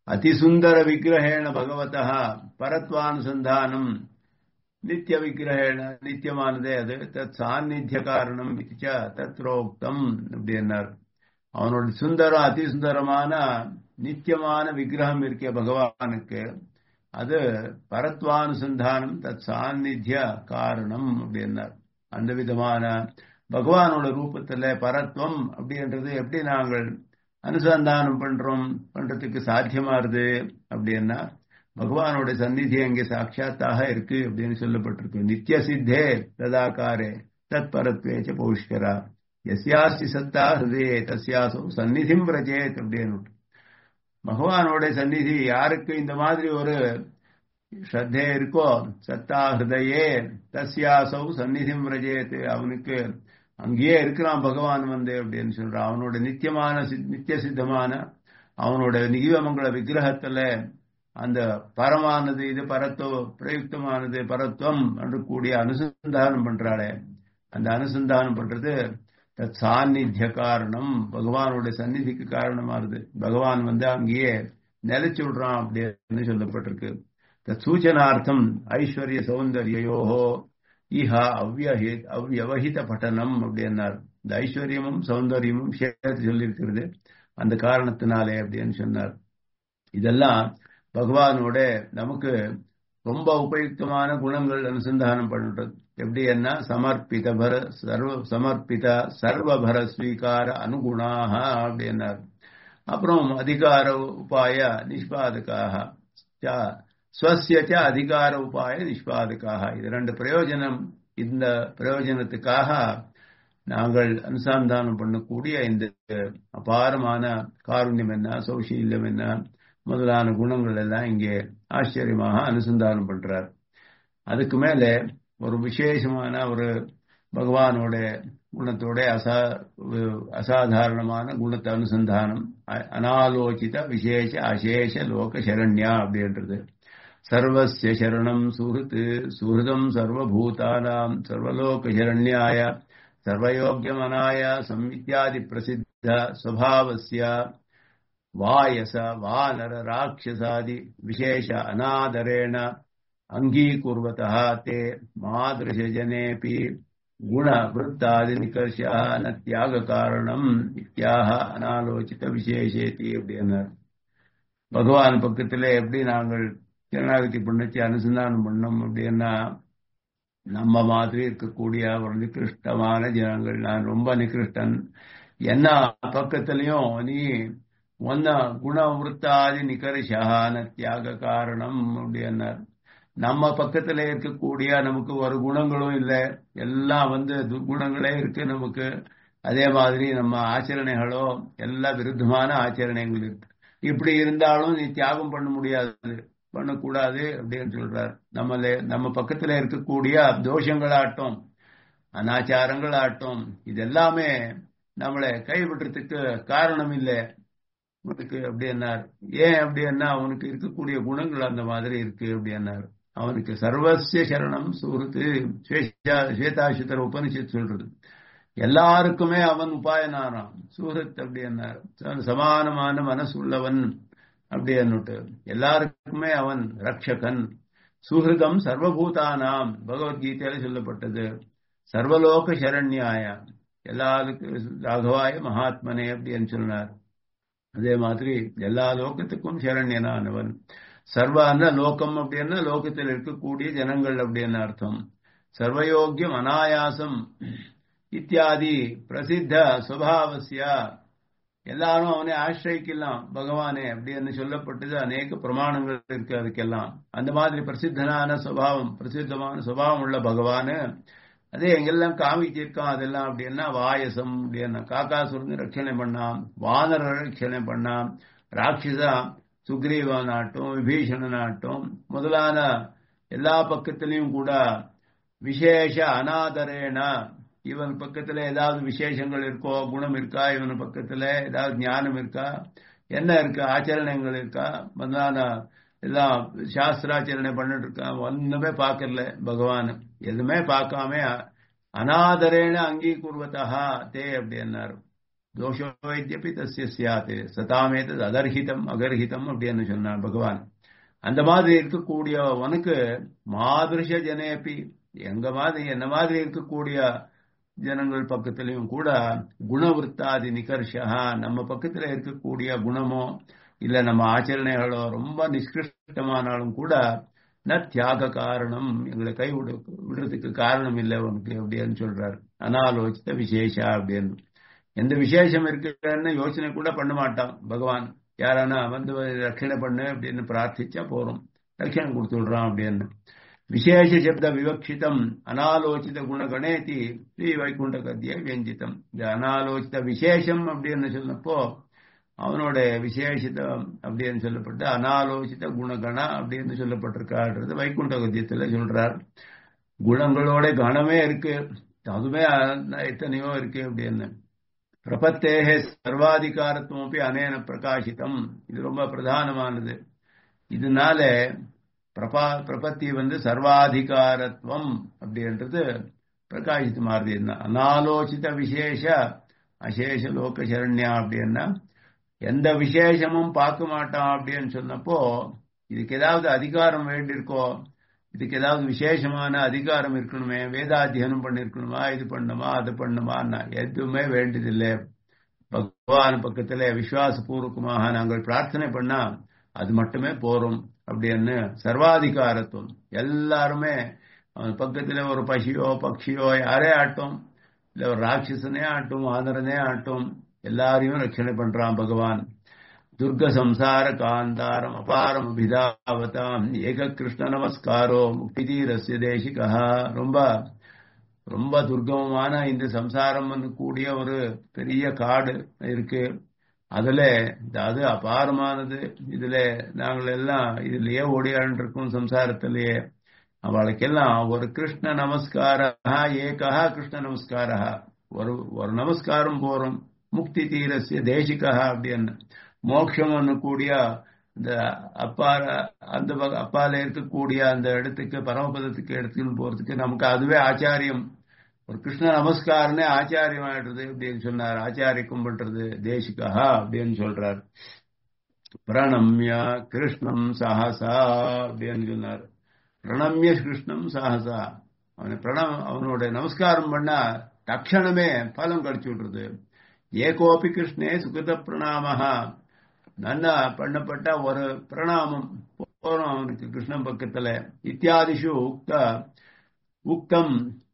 அதிசுந்தர விக்கிரகேண பகவதா பரத்வானுசந்தானம் நித்திய விக்கிரகேண நித்தியமானதே அது தத் சாநித்திய காரணம் தத்ரோக்தம் அப்படின்னார் அவனோட சுந்தரம் அதிசுந்தரமான நித்தியமான விக்கிரகம் இருக்க பகவானுக்கு அது பரத்வானுசந்தானம் தத் சாநித்திய காரணம் அப்படின்னார் அந்த விதமான பகவானோட ரூபத்துல பரத்வம் அப்படின்றது எப்படி நாங்கள் அனுசந்தானம் பண்றோம் பண்றதுக்கு சாத்தியமாறுது அப்படின்னா பகவானோட சந்நிதி அங்கே சாட்சாத்தாக இருக்கு அப்படின்னு சொல்லப்பட்டிருக்கு நித்திய சித்தே ததாகாரே தத் பரத்வேச்ச பௌஷ்கரா எஸ்யாஸ்தி சத்தா ஹிருதே தஸ்யாசோ சந்நிதிம் பிரஜேத் அப்படின்னு பகவானோட சந்நிதி யாருக்கு இந்த மாதிரி ஒரு ஸ்ரத்தே இருக்கோ சத்தா ஹிருதயே தஸ்யாசௌ சந்நிதிம் பிரஜேத் அவனுக்கு அங்கேயே இருக்கிறான் பகவான் வந்து அப்படின்னு சொல்றான் அவனோட நித்தியமான நித்திய சித்தமான அவனோட நிகமங்கள விக்கிரகத்துல அந்த பரமானது இது பரத்துவ பிரயுக்தமானது பரத்துவம் என்று கூடிய அனுசந்தானம் பண்றாளே அந்த அனுசந்தானம் பண்றது சாநித்திய காரணம் பகவானுடைய சந்நிதிக்கு காரணமானது பகவான் வந்து அங்கேயே நிலைச்சு விடுறான் அப்படின்னு சொல்லப்பட்டிருக்கு சூச்சனார்த்தம் ஐஸ்வர்ய சௌந்தர்யோஹோ இஹா அவ்யஹி அவ்யவஹித பட்டனம் அப்படின்னார் இந்த ஐஸ்வர்யமும் சௌந்தரியமும் சேர்த்து சொல்லியிருக்கிறது அந்த காரணத்தினாலே அப்படின்னு சொன்னார் இதெல்லாம் பகவானோட நமக்கு ரொம்ப உபயுக்தமான குணங்கள் அனுசந்தானம் பண்ணுறது எப்படி என்ன சமர்ப்பித பர சர்வ சமர்ப்பித சர்வபர ஸ்வீகார அனுகுணாக அப்படின்னார் அப்புறம் அதிகார உபாய நிஷ்பாதகாக ஸ்வசிய அதிகார உபாய நிஷ்பாதகாக இது ரெண்டு பிரயோஜனம் இந்த பிரயோஜனத்துக்காக நாங்கள் அனுசந்தானம் பண்ணக்கூடிய இந்த அபாரமான காருண்யம் என்ன சௌசீல்யம் என்ன முதலான குணங்கள் எல்லாம் இங்கே ஆச்சரியமாக அனுசந்தானம் பண்றார் அதுக்கு மேல ஒரு விசேஷமான ஒரு பகவானோட குணத்தோட அசா அசாதாரணமான குணத்தை அனுசந்தானம் அனாலோசித விசேஷ அசேஷ லோக சரண்யா அப்படின்றது சர்வசிய சரணம் சுஹൃத் சுஹൃதம் சர்வபூதானாம் சர்வலோக சரண்யாய சர்வயோக்கியமனாய சம்வித்யாதி பிரசித்த ஸ்வபாவஸ்ய வாயச வானர ராட்சசாதி விசேஷ அநாதரேண அங்கீகுர்வதः ते मादृशजनेऽपि गुणवृत्तादिनिकर्षः न त्यागकारणम् இத்தியாக அனாலோசித விசேஷேதி அப்படின்னார் பகவான் பக்கத்துல எப்படி நாங்கள் சரணாகதி பண்ணச்சு அனுசந்தானம் பண்ணோம் அப்படின்னா நம்ம மாதிரி இருக்கக்கூடிய ஒரு நிகிருஷ்டமான ஜனங்கள் நான் ரொம்ப நிகிருஷ்டன் என்ன பக்கத்திலையும் நீ ஒன்ன குணவருத்தாதி நிகர்ஷான தியாக காரணம் அப்படின்னார் நம்ம பக்கத்துல இருக்கக்கூடிய நமக்கு ஒரு குணங்களும் இல்லை எல்லாம் வந்து துர்குணங்களே இருக்கு நமக்கு அதே மாதிரி நம்ம ஆச்சரணைகளோ எல்லா விருத்தமான ஆச்சரணைகள் இருக்கு இப்படி இருந்தாலும் நீ தியாகம் பண்ண முடியாது பண்ணக்கூடாது அப்படின்னு சொல்றார் நம்மள நம்ம பக்கத்துல இருக்கக்கூடிய தோஷங்களாட்டும் அனாச்சாரங்களாட்டும் இது எல்லாமே நம்மளை கைவிடுறதுக்கு காரணம் இல்லை உனக்கு அப்படின்னார் ஏன் அப்படின்னா அவனுக்கு இருக்கக்கூடிய குணங்கள் அந்த மாதிரி இருக்கு அப்படின்னார் அவனுக்கு சர்வசிய சரணம் சுருத்து ஸ்வேதாசித்தர் உபனிஷத் சொல்றது எல்லாருக்குமே அவன் உபாயனானான் சூரத் அப்படின்னார் சமானமான மனசு உள்ளவன் அப்படின்னுட்டு எல்லாருக்குமே அவன் ரக்ஷகன் சுகிருதம் சர்வபூதானாம் பகவத்கீதையில சொல்லப்பட்டது சர்வலோக சரண்யாய எல்லாருக்கும் ராகவாய மகாத்மனே அப்படின்னு சொன்னார் அதே மாதிரி எல்லா லோகத்துக்கும் சரண்யனானவன் சர்வான லோகம் அப்படின்னா லோகத்தில் இருக்கக்கூடிய ஜனங்கள் அப்படின்னு அர்த்தம் சர்வயோக்கியம் அனாயாசம் இத்தியாதி பிரசித்த சுவாவசியா எல்லாரும் அவனை ஆசிரியிக்கலாம் பகவானே அப்படின்னு சொல்லப்பட்டது அநேக பிரமாணங்கள் இருக்கு அதுக்கெல்லாம் அந்த மாதிரி பிரசித்தனான சுவாவம் பிரசித்தமான சுபாவம் உள்ள பகவானு அதே எங்கெல்லாம் காமிச்சிருக்கான் அதெல்லாம் அப்படின்னா வாயசம் அப்படின்னா காக்காசுரன் ரட்சணை பண்ணான் வானர ரட்சணை பண்ணான் ராட்சசா சுக்ரீவனாட்டும் விபீஷணனாட்டும் முதலான எல்லா பக்கத்திலையும் கூட விசேஷ அனாதரேன இவன் பக்கத்துல ஏதாவது விசேஷங்கள் இருக்கோ குணம் இருக்கா இவன் பக்கத்துல ஏதாவது ஞானம் இருக்கா என்ன இருக்கு ஆச்சரணங்கள் இருக்கா முதலான எல்லாம் சாஸ்திராச்சரணை பண்ணிட்டு இருக்கான் ஒண்ணுமே பார்க்கல பகவான் எதுவுமே பார்க்காம அனாதரேன அங்கீகூர்வதா தே அப்படின்னாரு தோஷோ வைத்தியப்பி தசிய சியாத்து சதாமேதது அதர்ஹிதம் அகர்ஹிதம் அப்படின்னு சொன்னான் பகவான் அந்த மாதிரி இருக்கக்கூடிய உனக்கு மாதிருஷ ஜனேபி எங்க மாதிரி என்ன மாதிரி இருக்கக்கூடிய ஜனங்கள் பக்கத்திலையும் கூட குணவருத்தாதி நிகர்ஷா நம்ம பக்கத்துல இருக்கக்கூடிய குணமோ இல்ல நம்ம ஆச்சரணைகளோ ரொம்ப நிஷ்கிருஷ்டமானாலும் கூட ந தியாக காரணம் எங்களை கை விடு விடுறதுக்கு காரணம் இல்லை உனக்கு அப்படின்னு சொல்றாரு அனாலோசித்த விசேஷா அப்படின்னு எந்த விசேஷம் இருக்குன்னு யோசனை கூட பண்ண மாட்டான் பகவான் யாரானா வந்து ரட்சணை பண்ணு அப்படின்னு பிரார்த்திச்சா போறோம் ரட்சணை கொடுத்து விடுறான் அப்படின்னு விசேஷ சப்த விவக்ஷிதம் அனாலோசித குணகணேதி ஸ்ரீ வைகுண்ட கத்திய வியஞ்சிதம் இந்த அனாலோசித விசேஷம் அப்படின்னு சொன்னப்போ அவனோட விசேஷிதம் அப்படின்னு சொல்லப்பட்டு அனாலோசித குணகண அப்படின்னு சொல்லப்பட்டிருக்கான்றது வைகுண்ட கத்தியத்துல சொல்றார் குணங்களோட கணமே இருக்கு அதுவே எத்தனையோ இருக்கு அப்படின்னு பிரபத்தேகே சர்வாதிகாரத்துவம் அனேன பிரகாசித்தம் இது ரொம்ப பிரதானமானது இதனால பிரபா பிரபத்தி வந்து சர்வாதிகாரத்துவம் அப்படின்றது பிரகாசித்து மாறுது என்ன அனாலோசித விசேஷ அசேஷ லோக சரண்யா அப்படின்னா எந்த விசேஷமும் பார்க்க மாட்டான் அப்படின்னு சொன்னப்போ இதுக்கு ஏதாவது அதிகாரம் வேண்டியிருக்கோ இதுக்கு ஏதாவது விசேஷமான அதிகாரம் இருக்கணுமே வேதாத்தியனம் பண்ணிருக்கணுமா இது பண்ணுமா அது பண்ணுமா எதுவுமே வேண்டியதில்லை பகவான் பக்கத்துல விசுவாசபூர்வகமாக நாங்கள் பிரார்த்தனை பண்ணா அது மட்டுமே போறோம் அப்படின்னு சர்வாதிகாரத்துவம் எல்லாருமே அவன் பக்கத்துல ஒரு பசியோ பக்ஷியோ யாரே ஆட்டும் இல்ல ஒரு ராட்சசனே ஆட்டும் ஆதரனே ஆட்டும் எல்லாரையும் ரட்சணை பண்றான் பகவான் துர்க சம்சார காந்தாரம் அபாரம் அபிதாவதாம் ஏக கிருஷ்ண நமஸ்காரோ முக்தி தீரஸ்ய தேசிகா ரொம்ப ரொம்ப துர்கமமான இந்த சம்சாரம் கூடிய ஒரு பெரிய காடு இருக்கு அதுல அது அபாரமானது இதுல நாங்கள் எல்லாம் இதுலயே ஓடியாண்டு இருக்கோம் சம்சாரத்திலேயே அவளுக்கெல்லாம் ஒரு கிருஷ்ண நமஸ்கார ஏகா கிருஷ்ண நமஸ்கார ஒரு ஒரு நமஸ்காரம் போறோம் முக்தி தீரஸ்ய தேசிகா அப்படின்னு மோட்சம் கூடிய இந்த அப்பா அந்த அப்பால இருக்கக்கூடிய அந்த இடத்துக்கு பரமபதத்துக்கு எடுத்துன்னு போறதுக்கு நமக்கு அதுவே ஆச்சாரியம் ஒரு கிருஷ்ண நமஸ்காரனே ஆச்சாரியம் ஆயிடுறது அப்படின்னு சொன்னார் ஆச்சாரிய கும்பிடுறது தேசிகா அப்படின்னு சொல்றார் பிரணம்ய கிருஷ்ணம் சஹசா அப்படின்னு சொன்னார் பிரணம்ய கிருஷ்ணம் சஹசா அவனை பிரணம் அவனோட நமஸ்காரம் பண்ணா தட்சணமே பலம் கிடைச்சு விடுறது ஏகோபி கிருஷ்ணே சுகித பிரணாமஹா நன்னா பண்ணப்பட்ட ஒரு பிரணாமம் போறோம் அவனுக்கு கிருஷ்ணன் பக்கத்துல இத்தியாதிஷு உக்த உக்தம்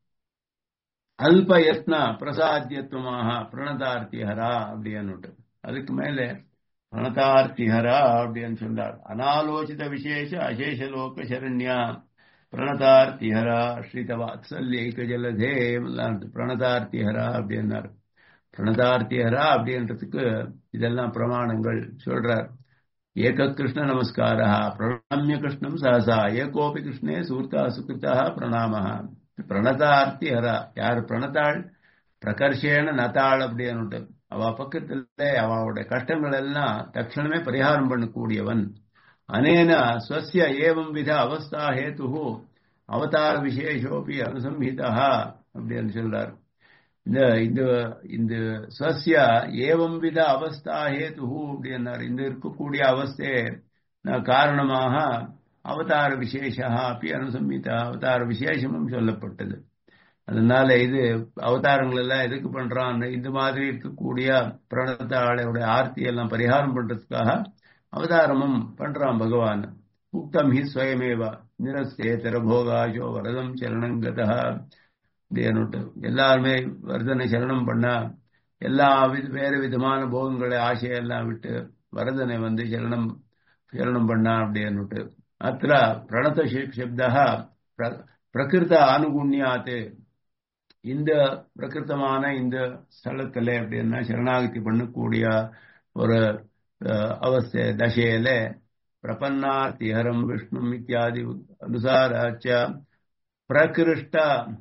அல்பயத்ன பிரசாத்தியத்துவமாக பிரணதார்த்திஹரா அப்படின்னு அதுக்கு மேல பிரணதார்த்திஹரா அப்படின்னு சொன்னார் அனாலோசித விசேஷ அசேஷ லோக சரண்யா பிரணதார்த்திஹரா ஸ்ரீதவாத்சல்யைக ஜலதே பிரணதார்த்திஹரா அப்படின்னார் பிரணதார்த்தியரா அப்படின்றதுக்கு இதெல்லாம் பிரமாணங்கள் சொல்றார் ஏக கிருஷ்ண நமஸ்காரா பிரணாமிய கிருஷ்ணம் சஹசா ஏகோபி கிருஷ்ணே சூர்த்தா சுகிருத்தா பிரணாம பிரணதார்த்தியரா யார் பிரணதாள் பிரகர்ஷேன நதாள் அப்படின்னு அவ பக்கத்துல அவளுடைய கஷ்டங்கள் எல்லாம் தட்சணமே பரிகாரம் பண்ணக்கூடியவன் அனேன ஸ்வசிய ஏவம் வித அவஸ்தா ஹேத்து அவதார விசேஷோபி அனுசம்ஹிதா அப்படின்னு சொல்றார் இந்த இந்த இந்த சசிய ஏவம் வித அவஸ்தா ஹேத்து அப்படின்னார் இந்த இருக்கக்கூடிய அவஸ்தையே காரணமாக அவதார விசேஷா அப்படி அனுசம்மிதா அவதார விசேஷமும் சொல்லப்பட்டது அதனால இது அவதாரங்கள் எல்லாம் எதுக்கு பண்றான் இந்த மாதிரி இருக்கக்கூடிய பிரணத்தாளையோட ஆர்த்தி எல்லாம் பரிகாரம் பண்றதுக்காக அவதாரமும் பண்றான் பகவான் உக்தம் ஹி ஸ்வயமேவா நிரஸ்தேதர போகாஜோ வரதம் சரணங்கதா அப்படின்னுட்டு எல்லாருமே வரதனை சரணம் பண்ணா எல்லா வேறு விதமான போகங்களை ஆசையெல்லாம் விட்டு வரதனை வந்து சரணம் சரணம் பண்ணா அப்படின்னுட்டு அத்த பிரணத சப்தா பிரகிருத அனுகுண்யாத்து இந்த பிரகிருத்தமான இந்த ஸ்தலத்துல அப்படின்னா சரணாகதி பண்ணக்கூடிய ஒரு அவஸ்தை தசையில பிரபன்னார்த்திஹரம் விஷ்ணு இத்தியாதி அனுசாராச்ச பிரகிருஷ்ட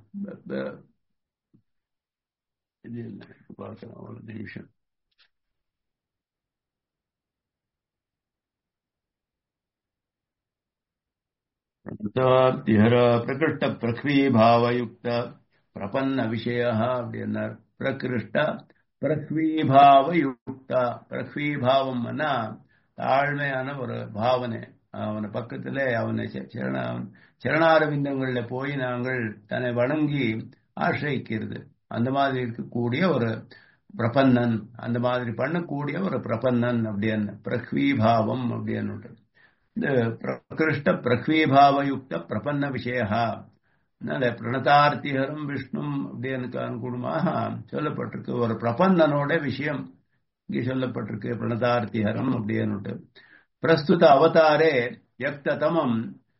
இது பார்க்கலாம் ஒரு நிமிஷம் பிரகிருஷ்ட பிரக்ரியை பாவயுக்த பிரபன்ன விஷய அப்படின்னார் பிரகிருஷ்ட பிரக்வீபாவ யுக்தா பிரக்வீபாவம்னா தாழ்மையான ஒரு பாவனை அவன பக்கத்துல அவனை சரண சரணாரவிந்தங்கள்ல போய் நாங்கள் தன்னை வணங்கி ஆசிரியிக்கிறது அந்த மாதிரி இருக்கக்கூடிய ஒரு பிரபன்னன் அந்த மாதிரி பண்ணக்கூடிய ஒரு பிரபன்னன் அப்படின்னு பிரக்வீபாவம் அப்படின்னு இந்த பிரகிருஷ்ட பிரக்வீபாவயுக்த பிரபன்ன விஷயா அதனால பிரணதார்த்திகரம் விஷ்ணும் அப்படின்னு அனுகூலமாக சொல்லப்பட்டிருக்கு ஒரு பிரபன்னனோட விஷயம் இங்கே சொல்லப்பட்டிருக்கு பிரணதார்த்திகரம் அப்படின்னு பிரஸ்துத அவதாரே யக்ததமம்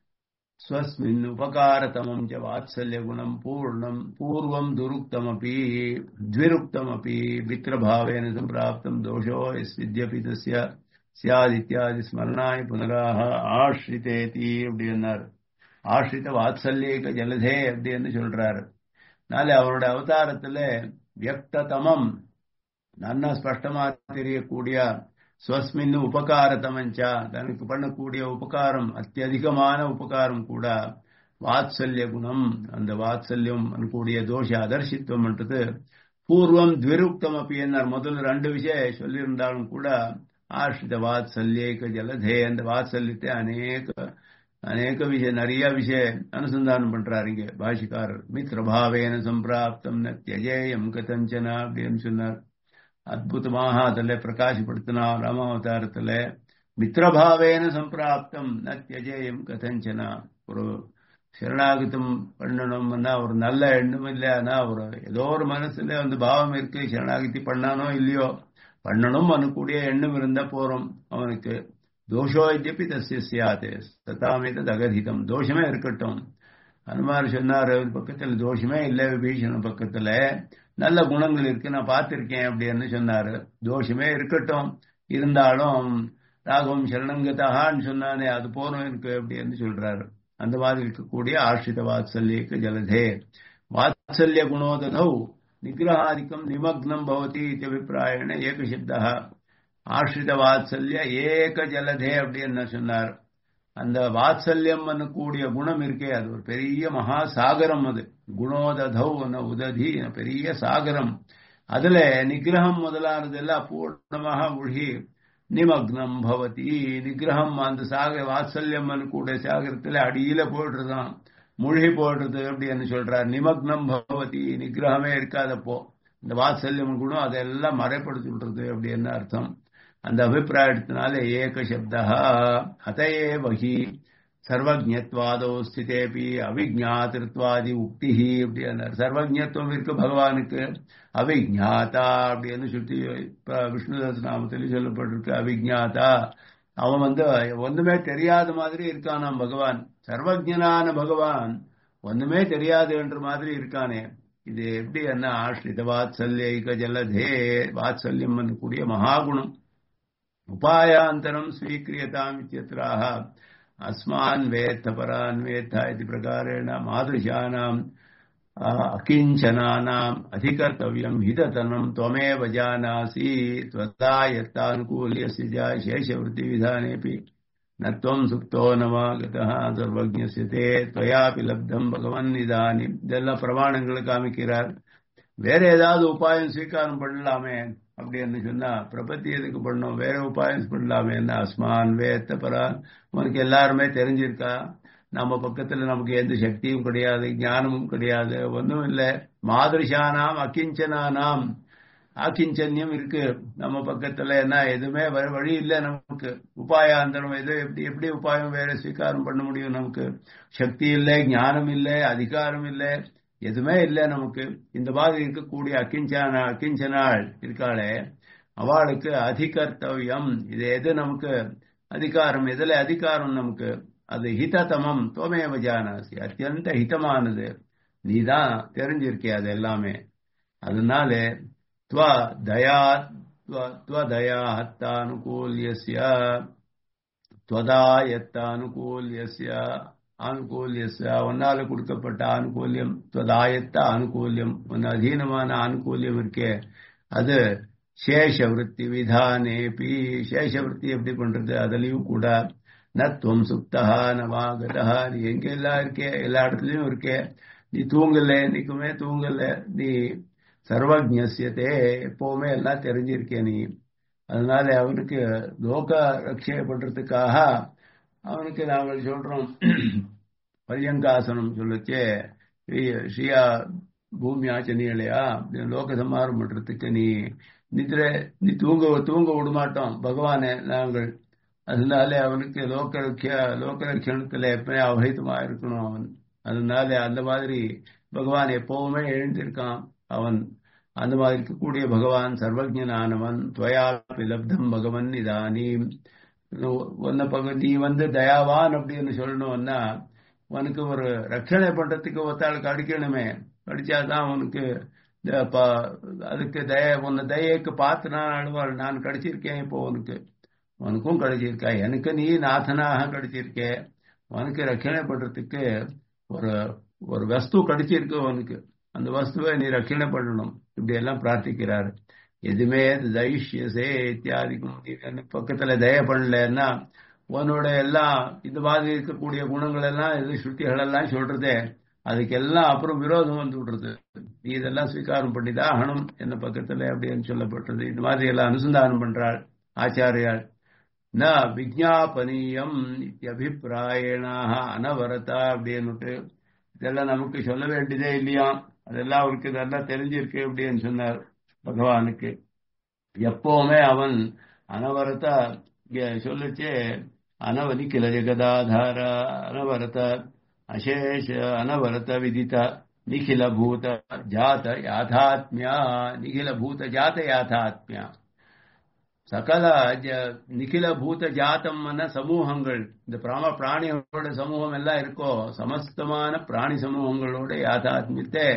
ஸ்வஸ்மின் உபகாரதமம் ச வாத்சல்ய குணம் பூர்ணம் பூர்வம் துருக்தமபி द्विरुक्तमपि मित्रभावेन सम्प्राप्तं दोषो यस्यद्यपि तस्य स्यादित्यादि स्मरणाय पुनराह ஆஷ்ரிதேதி அப்படின்னார் ஆஷ்ரித வாத்சல்யக ஜலதே அப்படின்னு சொல்றாரு நாளை அவருடைய அவதாரத்துல வியக்ததமம் நன்னா ஸ்பஷ்டமா தெரியக்கூடிய ஸ்வஸ்மின் உபகாரதமஞ்சா தனக்கு பண்ணக்கூடிய உபகாரம் அத்தியதிகமான உபகாரம் கூட வாத்சல்ய குணம் அந்த வாத்சல்யம் கூடிய தோஷ அதர்ஷித்துவம்ன்றது பூர்வம் துவிருக்தம் அப்படி என்னார் முதல்ல ரெண்டு விஷயம் சொல்லியிருந்தாலும் கூட ஆஷ்ரித வாத்சல்யேக ஜலதே அந்த வாத்சல்யத்தை அநேக அநேக விஷயம் நிறைய விஷயம் அனுசந்தானம் பண்றாரு இங்க பாஷிக்காரர் மித்ரபாவேன சம்பிராப்தம் ந தியஜேயம் கதஞ்சனா அப்படின்னு சொன்னார் அற்புதமாக அதில் பிரகாசப்படுத்தினார் ராமாவதாரத்துல மித்ரபாவேன சம்பிராப்தம் ந தியஜேயம் கதஞ்சனா ஒரு சரணாகத்தம் பண்ணணும்னா ஒரு நல்ல எண்ணம் இல்லைன்னா ஒரு ஏதோ ஒரு மனசுல வந்து பாவம் இருக்கு சரணாகதி பண்ணானோ இல்லையோ பண்ணணும் அனுக்கூடிய எண்ணம் இருந்தா போறோம் அவனுக்கு தோஷோ இத்தியப்பி தசிய சியாது சதாமித தகதிதம் தோஷமே இருக்கட்டும் அனுமார் சொன்னார் பக்கத்துல தோஷமே இல்லை விபீஷணன் பக்கத்துல நல்ல குணங்கள் இருக்கு நான் பார்த்திருக்கேன் அப்படின்னு சொன்னாரு தோஷமே இருக்கட்டும் இருந்தாலும் ராகவம் சரணங்கதான்னு சொன்னானே அது போறோம் இருக்கு அப்படின்னு சொல்றாரு அந்த மாதிரி இருக்கக்கூடிய ஆஷ்ரித வாத்சல்யக்கு ஜலதே வாத்சல்ய குணோததௌ நிகிரகாதிக்கம் நிமக்னம் பவதி அபிப்பிராயண ஏக சப்தா ஆஷ்ரித வாத்சல்ய ஏக ஜலதே அப்படின்னு சொன்னார் அந்த வாத்சல்யம் கூடிய குணம் இருக்கே அது ஒரு பெரிய மகா சாகரம் அது குணோததௌ உததி பெரிய சாகரம் அதுல நிகிரகம் முதலானதெல்லாம் பூர்ணமாக மூழ்கி நிமக்னம் பவதி நிகிரகம் அந்த சாக வாத்சல்யம் கூட சாகரத்துல அடியில போடுறதான் மூழ்கி போடுறது அப்படின்னு சொல்றார் நிமக்னம் பவதி நிகிரகமே இருக்காதப்போ இந்த வாத்சல்யம் கூட அதெல்லாம் மறைப்படுத்தி விடுறது அப்படின்னு அர்த்தம் அந்த அபிப்பிராயத்தினால ஏக சப்தா அதையே வகி சர்வஜத்வாதோ ஸ்திதேபி அவிஜாத்திருத்வாதி உக்தி அப்படின்னார் சர்வஜத்துவம் இருக்கு பகவானுக்கு அவிஜாதா அப்படின்னு சுற்றி விஷ்ணு நாமத்தில் சொல்லப்பட்டிருக்கு அவிஜாதா அவன் வந்து ஒண்ணுமே தெரியாத மாதிரி இருக்கானாம் பகவான் சர்வஜனான பகவான் ஒண்ணுமே தெரியாது என்ற மாதிரி இருக்கானே இது எப்படி என்ன ஆஷ்ரித வாத்சல்யைக ஜலதே வாத்சல்யம் கூடிய மகாகுணம் உபாயாந்தரம் ஸ்வீக்கிரியதாம் இத்தியத்ராக अस्मान् वेत्थ परान् वेत्थ इति प्रकारेण मादृशानाम् अकिञ्चनानाम् अधिकर्तव्यम् हिततनम् त्वमेव जानासि त्वता यत्तानुकूल्यस्य शेषवृत्तिविधानेऽपि न त्वम् सुप्तो न वा गतः सर्वज्ञस्य ते त्वयापि लब्धम् भगवन् इदानीम् இதெல்லாம் பிரமாணங்கள் காமிக்கிறார் வேற ஏதாவது உபாயம் ஸ்வீகாரம் பண்ணலாமே அப்படின்னு சொன்னா பிரபத்தி எதுக்கு பண்ணும் வேற உபாயம் பண்ணலாமே என்ன அஸ்மான் வேத்த பரான் உனக்கு எல்லாருமே தெரிஞ்சிருக்கா நம்ம பக்கத்துல நமக்கு எந்த சக்தியும் கிடையாது ஞானமும் கிடையாது ஒன்றும் இல்லை மாதிரிஷானாம் அகிஞ்சனானாம் ஆக்கிஞ்சன்யம் இருக்கு நம்ம பக்கத்துல என்ன எதுவுமே வழி இல்லை நமக்கு உபாயாந்தரம் எது எப்படி எப்படி உபாயம் வேற ஸ்வீகாரம் பண்ண முடியும் நமக்கு சக்தி இல்லை ஞானம் இல்லை அதிகாரம் இல்லை எதுவுமே இல்லை நமக்கு இந்த மாதிரி இருக்கக்கூடிய அக்கிஞ்சனா அக்கிஞ்சனாள் இருக்காளே அவளுக்கு அதிகர்த்தவியம் இது எது நமக்கு அதிகாரம் எதுல அதிகாரம் நமக்கு அது ஹிததமம் தோமேவ ஜானாசி அத்தியந்த ஹிதமானது நீதான் தெரிஞ்சிருக்கே அது எல்லாமே அதனால துவ தயா துவ தயா ஹத்தானுகூல்யஸ்ய துவதாயத்தானுகூல்யஸ்ய ஆனுகூல்யஸ்ய உன்னால கொடுக்கப்பட்ட ஆனுகூல்யம் துவதாயத்த ஆனுகூல்யம் உன் அதீனமான ஆனுகூல்யம் இருக்கே அது சேஷவருத்தி விதானேபி சேஷவருத்தி எப்படி பண்றது அதுலயும் கூட நத்துவம் சுப்தா நவாகதா நீ எங்க எல்லாம் இருக்கே எல்லா இடத்துலயும் இருக்கே நீ தூங்கல என்னைக்குமே தூங்கல நீ சர்வஜசியத்தே எப்பவுமே எல்லாம் தெரிஞ்சிருக்கே நீ அதனால அவனுக்கு லோக ரட்சை பண்றதுக்காக அவனுக்கு நாங்கள் சொல்றோம் பரியங்காசனம் சொல்லச்சே ஸ்ரீயா பூமி ஆச்சனி இல்லையா லோக சம்மாரம் பண்றதுக்கு நீ நிதிர நீ தூங்க தூங்க விடமாட்டோம் பகவானே நாங்கள் அதனால அவனுக்கு லோக லோக ரட்சணத்துல எப்பவுமே அவஹிதமா இருக்கணும் அவன் அதனால அந்த மாதிரி பகவான் எப்பவுமே எழுந்திருக்கான் அவன் அந்த மாதிரி இருக்கக்கூடிய பகவான் சர்வஜனானவன் துவயாபி லப்தம் பகவன் இதானி உன்னை பக நீ வந்து தயாவான் அப்படின்னு சொல்லணும்னா உனக்கு ஒரு ரட்சணை பண்றதுக்கு ஒத்தாளுக்கு அடிக்கணுமே அடிச்சாதான் உனக்கு அதுக்கு தய உன்னை தயக்கு பார்த்து நான் அழுவாள் நான் கிடைச்சிருக்கேன் இப்போ உனக்கு உனக்கும் கிடைச்சிருக்கா எனக்கு நீ நாதனாக கிடைச்சிருக்கே உனக்கு ரட்சணை பண்றதுக்கு ஒரு ஒரு வஸ்து கிடைச்சிருக்கு உனக்கு அந்த வஸ்துவை நீ ரட்சணை பண்ணணும் இப்படி எல்லாம் பிரார்த்திக்கிறாரு எதுவுமே தைஷ்யசே இத்தியாதிக்கும் பக்கத்துல தய பண்ணலன்னா உன்னோட எல்லாம் இந்த மாதிரி இருக்கக்கூடிய குணங்கள் எல்லாம் இது ஸ்ருதிகள் எல்லாம் சொல்றதே அதுக்கெல்லாம் அப்புறம் விரோதம் வந்து விடுறது நீ இதெல்லாம் ஸ்வீகாரம் பண்ணிதான் ஆகணும் என்ன பக்கத்துல அப்படின்னு சொல்லப்பட்டது இந்த மாதிரி எல்லாம் அனுசந்தானம் பண்றாள் ஆச்சாரியாள் ந விஜாபனீயம் அபிப்பிராயணாக அனவரதா அப்படின்னுட்டு இதெல்லாம் நமக்கு சொல்ல வேண்டியதே இல்லையா அதெல்லாம் அவருக்கு நல்லா தெரிஞ்சிருக்கு அப்படின்னு சொன்னார் பகவானுக்கு எப்பவுமே அவன் அனவரதா சொல்லிச்சே அனவதி கில ஜெகதாதார அனவரத அசேஷ அனவரத விதித நிಖಿಲ ಭೂತ ಜಾತ ಯಾಥಾತ್ಮ್ಯ ನಿಖಿಲ ಭೂತ ಜಾತ ಯಾಥாத்மியா சகல நிகில பூத ஜாத்தம்ன சமூகங்கள் இந்த பிராம பிராணிகளோட சமூகம் எல்லாம் இருக்கோ சமஸ்தமான பிராணி சமூகங்களோட யாதாத்மியத்தை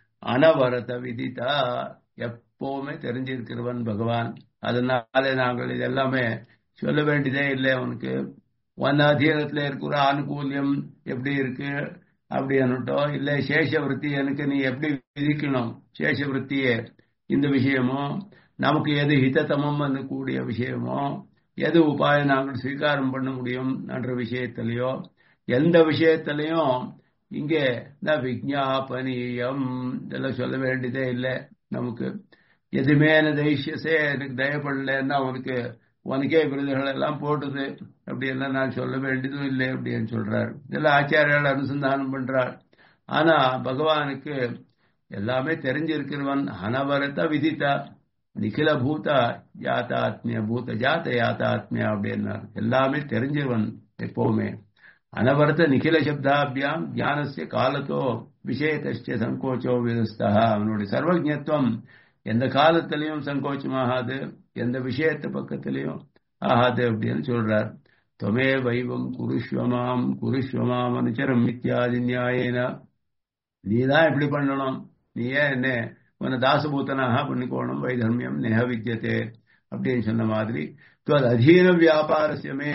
அனவரத விதித்தா எப்பவுமே தெரிஞ்சிருக்கிறவன் பகவான் அதனால நாங்கள் இது எல்லாமே சொல்ல வேண்டியதே இல்லை அவனுக்கு ஒன் அதீனத்துல இருக்கிற ஆனுகூல்யம் எப்படி இருக்கு அப்படி அனுட்டோ இல்லை சேஷவிருத்தி எனக்கு நீ எப்படி விதிக்கணும் சேஷவிருத்தியே இந்த விஷயமோ நமக்கு எது ஹிதத்தமம் கூடிய விஷயமோ எது உபாயம் நாங்கள் ஸ்வீகாரம் பண்ண முடியும் என்ற விஷயத்திலையோ எந்த விஷயத்திலையும் இங்கே ந விஜாபனீயம் இதெல்லாம் சொல்ல வேண்டியதே இல்லை நமக்கு எதுவுமே தைஷ்யசே எனக்கு தயப்படலன்னா உனக்கு உனக்கே விருதுகள் எல்லாம் போட்டுது அப்படி எல்லாம் நான் சொல்ல வேண்டியதும் இல்லை அப்படின்னு சொல்றாரு இதெல்லாம் ஆச்சாரியால் அனுசந்தானம் பண்றார் ஆனா பகவானுக்கு எல்லாமே தெரிஞ்சிருக்கிறவன் அனவரத விதித்தா நிகில பூத யாத்தாத்மிய பூத ஜாத்த யாத்தாத்மியா அப்படின்னார் எல்லாமே தெரிஞ்சவன் எப்பவுமே அனவரத நிகில சப்தாபியாம் ஞானசிய காலத்தோ விஷயத்த சங்கோச்சோ விதஸ்தா அவனுடைய சர்வஜத்துவம் எந்த காலத்திலையும் சங்கோச்சமாகாது எந்த விஷயத்து பக்கத்திலையும் ஆகாது அப்படின்னு சொல்றார் தொமே வைவம் குருஷ்வமாம் குருஷ்வமாம் அனுச்சரம் இத்தியாதி நியாயேன நீதான் இப்படி பண்ணணும் நீ ஏன் என்ன உன்னை தாசபூத்தனாக பண்ணிக்கோணும் வைதர்மியம் நெக வித்தியதே அப்படின்னு சொன்ன மாதிரி துவத் அதீன வியாபாரஸ்யமே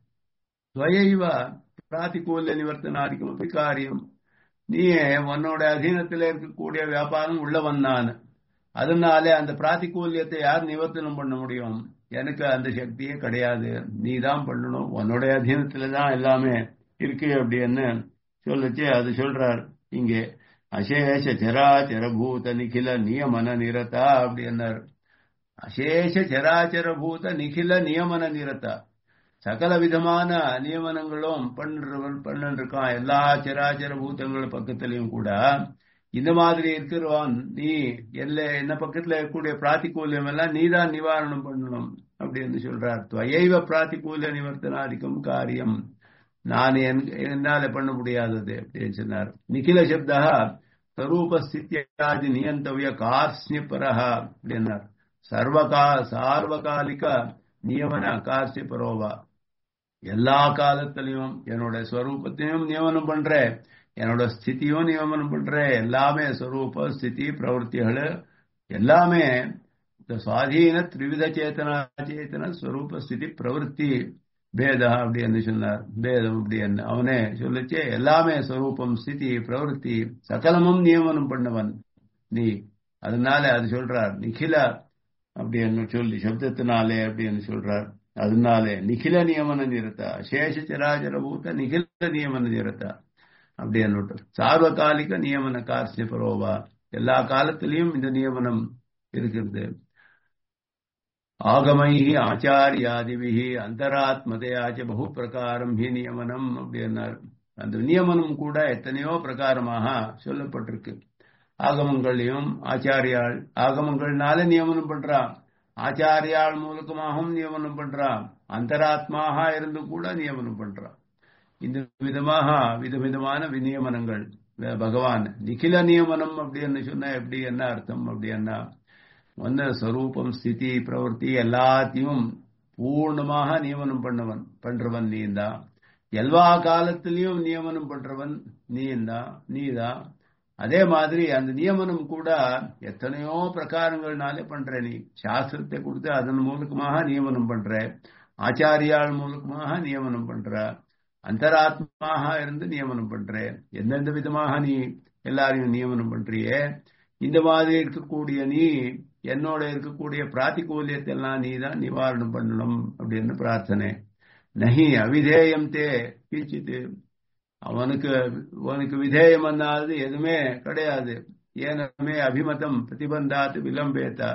துவைவ பிராத்திகூல்ய நிவர்த்தனாதிக்கம் அப்படி காரியம் நீ உன்னோட அதீனத்தில் இருக்கக்கூடிய வியாபாரம் உள்ளவன் நான் அதனாலே அந்த பிராத்திகூல்யத்தை யார் நிவர்த்தனம் பண்ண முடியும் எனக்கு அந்த சக்தியே கிடையாது நீ தான் பண்ணணும் உன்னுடைய அதீனத்துல தான் எல்லாமே இருக்கு அப்படின்னு சொல்லுச்சு அது சொல்றார் இங்கே அசேஷ சராச்சர பூத நிகில நியமன நிரதா அப்படின்னார் அசேஷ சராச்சர பூத நிகில நியமன நிரதா சகல விதமான நியமனங்களும் பண்ணுறவன் பண்ணிருக்கான் எல்லா சராச்சர பூதங்கள் பக்கத்திலையும் கூட இந்த மாதிரி இருக்கிறவன் நீ எல்ல என்ன பக்கத்துல இருக்கக்கூடிய பிராத்திகூல்யம் எல்லாம் நீதான் நிவாரணம் பண்ணணும் அப்படின்னு சொல்றார் துவைவ பிராத்திகூல்ய நிவர்த்தனாதிக்கம் காரியம் நான் என்னால பண்ண முடியாதது அப்படின்னு சொன்னார் நிகில சப்தா ஸ்வரூபஸ்தித்யாதி நியந்தவிய கார்ஸ்னிபரஹ அப்படின்னார் சர்வகா சார்வகாலிக நியமன கார்ஸ்னிபரோவா எல்லா காலத்திலையும் என்னோட ஸ்வரூபத்தையும் நியமனம் பண்றேன் என்னோட ஸ்திதியும் நியமனம் பண்றேன் எல்லாமே ஸ்வரூப ஸ்திதி பிரவருத்திகள் எல்லாமே இந்த சுவாதீன திரிவித சேத்தனா சேத்தன ஸ்வரூப ஸ்திதி பிரவருத்தி பேதா அப்படின்னு சொன்னார் பேதம் அப்படின்னு அவனே சொல்லிச்சே எல்லாமே ஸ்வரூபம் ஸ்திதி பிரவருத்தி சகலமும் நியமனம் பண்ணவன் நீ அதனால அது சொல்றார் நிகில அப்படின்னு சொல்லி சப்தத்தினாலே அப்படின்னு சொல்றார் அதனாலே நிகில நியமன நிறுத்தா சேஷ ಚರಾಚರ ಭೂತ ನಿಖಿಲ ನಿಯಮನ ನಿರತ அப்படி என்னட்டு சார்வகாலிக நியமன கார்சிய பரோவா எல்லா காலத்திலையும் இந்த நியமனம் இருக்கிறது ஆகமை ஆச்சாரியாதிபிகி அந்தராத்மதையாச்ச பகு பிரகாரம் ஹி நியமனம் அப்படின்னார் அந்த நியமனம் கூட எத்தனையோ பிரகாரமாக சொல்லப்பட்டிருக்கு ஆகமங்களையும் ஆச்சாரியாள் ஆகமங்கள்னால நியமனம் பண்றான் ஆச்சாரியாள் மூலகமாகவும் நியமனம் பண்றான் அந்தராத்மாக இருந்து கூட நியமனம் பண்றான் இந்த விதமாக விதவிதமான விநியமனங்கள் பகவான் நிகில நியமனம் அப்படின்னு சொன்னா எப்படி என்ன அர்த்தம் அப்படின்னா ஒன்ன ஸ்வரூபம் ஸ்திதி பிரவருத்தி எல்லாத்தையும் பூர்ணமாக நியமனம் பண்ணவன் பண்றவன் நீ தான் எல்லா காலத்திலையும் நியமனம் பண்றவன் நீ தான் நீ தான் அதே மாதிரி அந்த நியமனம் கூட எத்தனையோ பிரகாரங்கள்னாலே பண்ற நீ சாஸ்திரத்தை கொடுத்து அதன் மூலகமாக நியமனம் பண்ற ஆச்சாரியால் மூலகமாக நியமனம் பண்ற அந்தராத்மாக இருந்து நியமனம் பண்ற எந்தெந்த விதமாக நீ எல்லாரையும் நியமனம் பண்றியே இந்த மாதிரி இருக்கக்கூடிய நீ என்னோட இருக்கக்கூடிய பிராத்திகூல்யத்தை எல்லாம் நீ தான் நிவாரணம் பண்ணணும் அப்படின்னு பிரார்த்தனை நகி அவிதேயம் தே கிஞ்சித்து அவனுக்கு அவனுக்கு விதேயம் அன்னாது எதுவுமே கிடையாது ஏனமே அபிமதம் பிரதிபந்தாத்து விளம்பேத்தா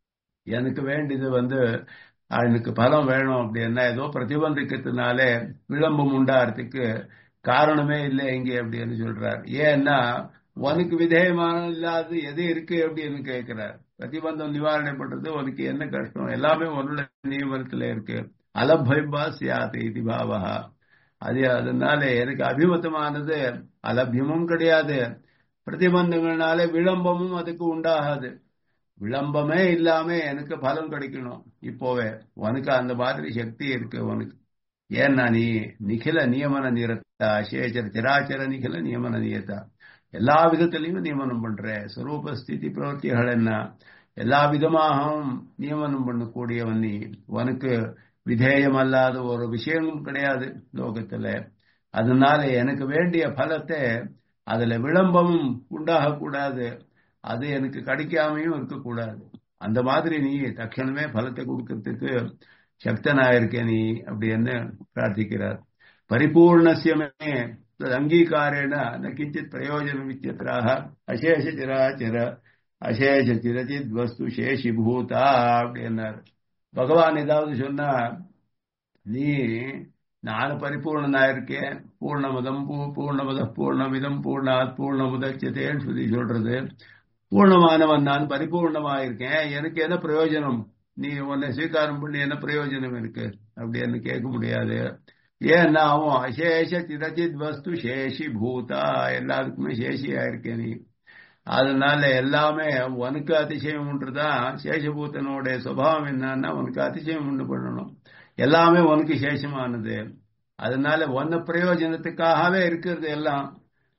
எனக்கு வேண்டியது வந்து எனக்கு பலம் வேணும் அப்படின்னா ஏதோ பிரதிபந்திக்கிறதுனாலே விளம்பம் உண்டாகிறதுக்கு காரணமே இல்லை இங்கே அப்படின்னு சொல்றார் ஏன்னா உனக்கு விதேயமான இல்லாத எது இருக்கு அப்படின்னு கேட்கிறார் பிரதிபந்தம் நிவாரணம் பண்றது உனக்கு என்ன கஷ்டம் எல்லாமே உன்னோட நியமனத்துல இருக்கு அலபைபா சியாது இது பாவா அது அதனால எனக்கு அபிமத்தமானது அலபியமும் கிடையாது பிரதிபந்தங்கள்னால விளம்பமும் அதுக்கு உண்டாகாது விளம்பமே இல்லாம எனக்கு பலம் கிடைக்கணும் இப்போவே உனக்கு அந்த மாதிரி சக்தி இருக்கு உனக்கு ஏன்னா நீ நிகில நியமன நிறத்தா சேச்சர சிராச்சர நிகில நியமன நியத்தா எல்லா விதத்திலையும் நியமனம் பண்ற ஸ்வரூப ஸ்திதி பிரவர்த்திகள் என்ன எல்லா விதமாகவும் நியமனம் பண்ணக்கூடியவன் நீ உனக்கு விதேயம் அல்லாத ஒரு விஷயமும் கிடையாது லோகத்துல அதனால எனக்கு வேண்டிய பலத்தை அதுல விளம்பமும் உண்டாகக்கூடாது அது எனக்கு கிடைக்காமையும் இருக்கக்கூடாது அந்த மாதிரி நீ தட்சணமே பலத்தை கொடுக்கறதுக்கு சக்தனாயிருக்க நீ அப்படின்னு பிரார்த்திக்கிறார் பரிபூர்ணசியமே அங்கீகாரேன ந கிஞ்சித் பிரயோஜனம் இத்தியத்திராக அசேஷ சிராச்சர அசேஷ சிரச்சித் வஸ்து சேஷி பூதா அப்படின்னார் பகவான் ஏதாவது சொன்னா நீ நான் பரிபூர்ணனா இருக்கேன் பூர்ணமதம் பூ பூர்ணமத பூர்ணமிதம் பூர்ணாத் பூர்ணமுதச்சதேன்னு சொல்லி சொல்றது பூர்ணமானவன் நான் பரிபூர்ணமா இருக்கேன் எனக்கு என்ன பிரயோஜனம் நீ உன்னை ஸ்வீகாரம் பண்ணி என்ன பிரயோஜனம் இருக்கு அப்படின்னு கேட்க முடியாது ஏன்னா அவன் அசேஷ சிரச்சித் வஸ்து சேஷி பூதா எல்லாருக்குமே சேஷியா இருக்கேன் நீ அதனால எல்லாமே உனக்கு அதிசயம் உண்டுதான் சேஷபூத்தனுடைய சுபாவம் என்னன்னா உனக்கு அதிசயம் உண்டு பண்ணணும் எல்லாமே உனக்கு சேஷமானது அதனால ஒன்ன பிரயோஜனத்துக்காகவே இருக்கிறது எல்லாம்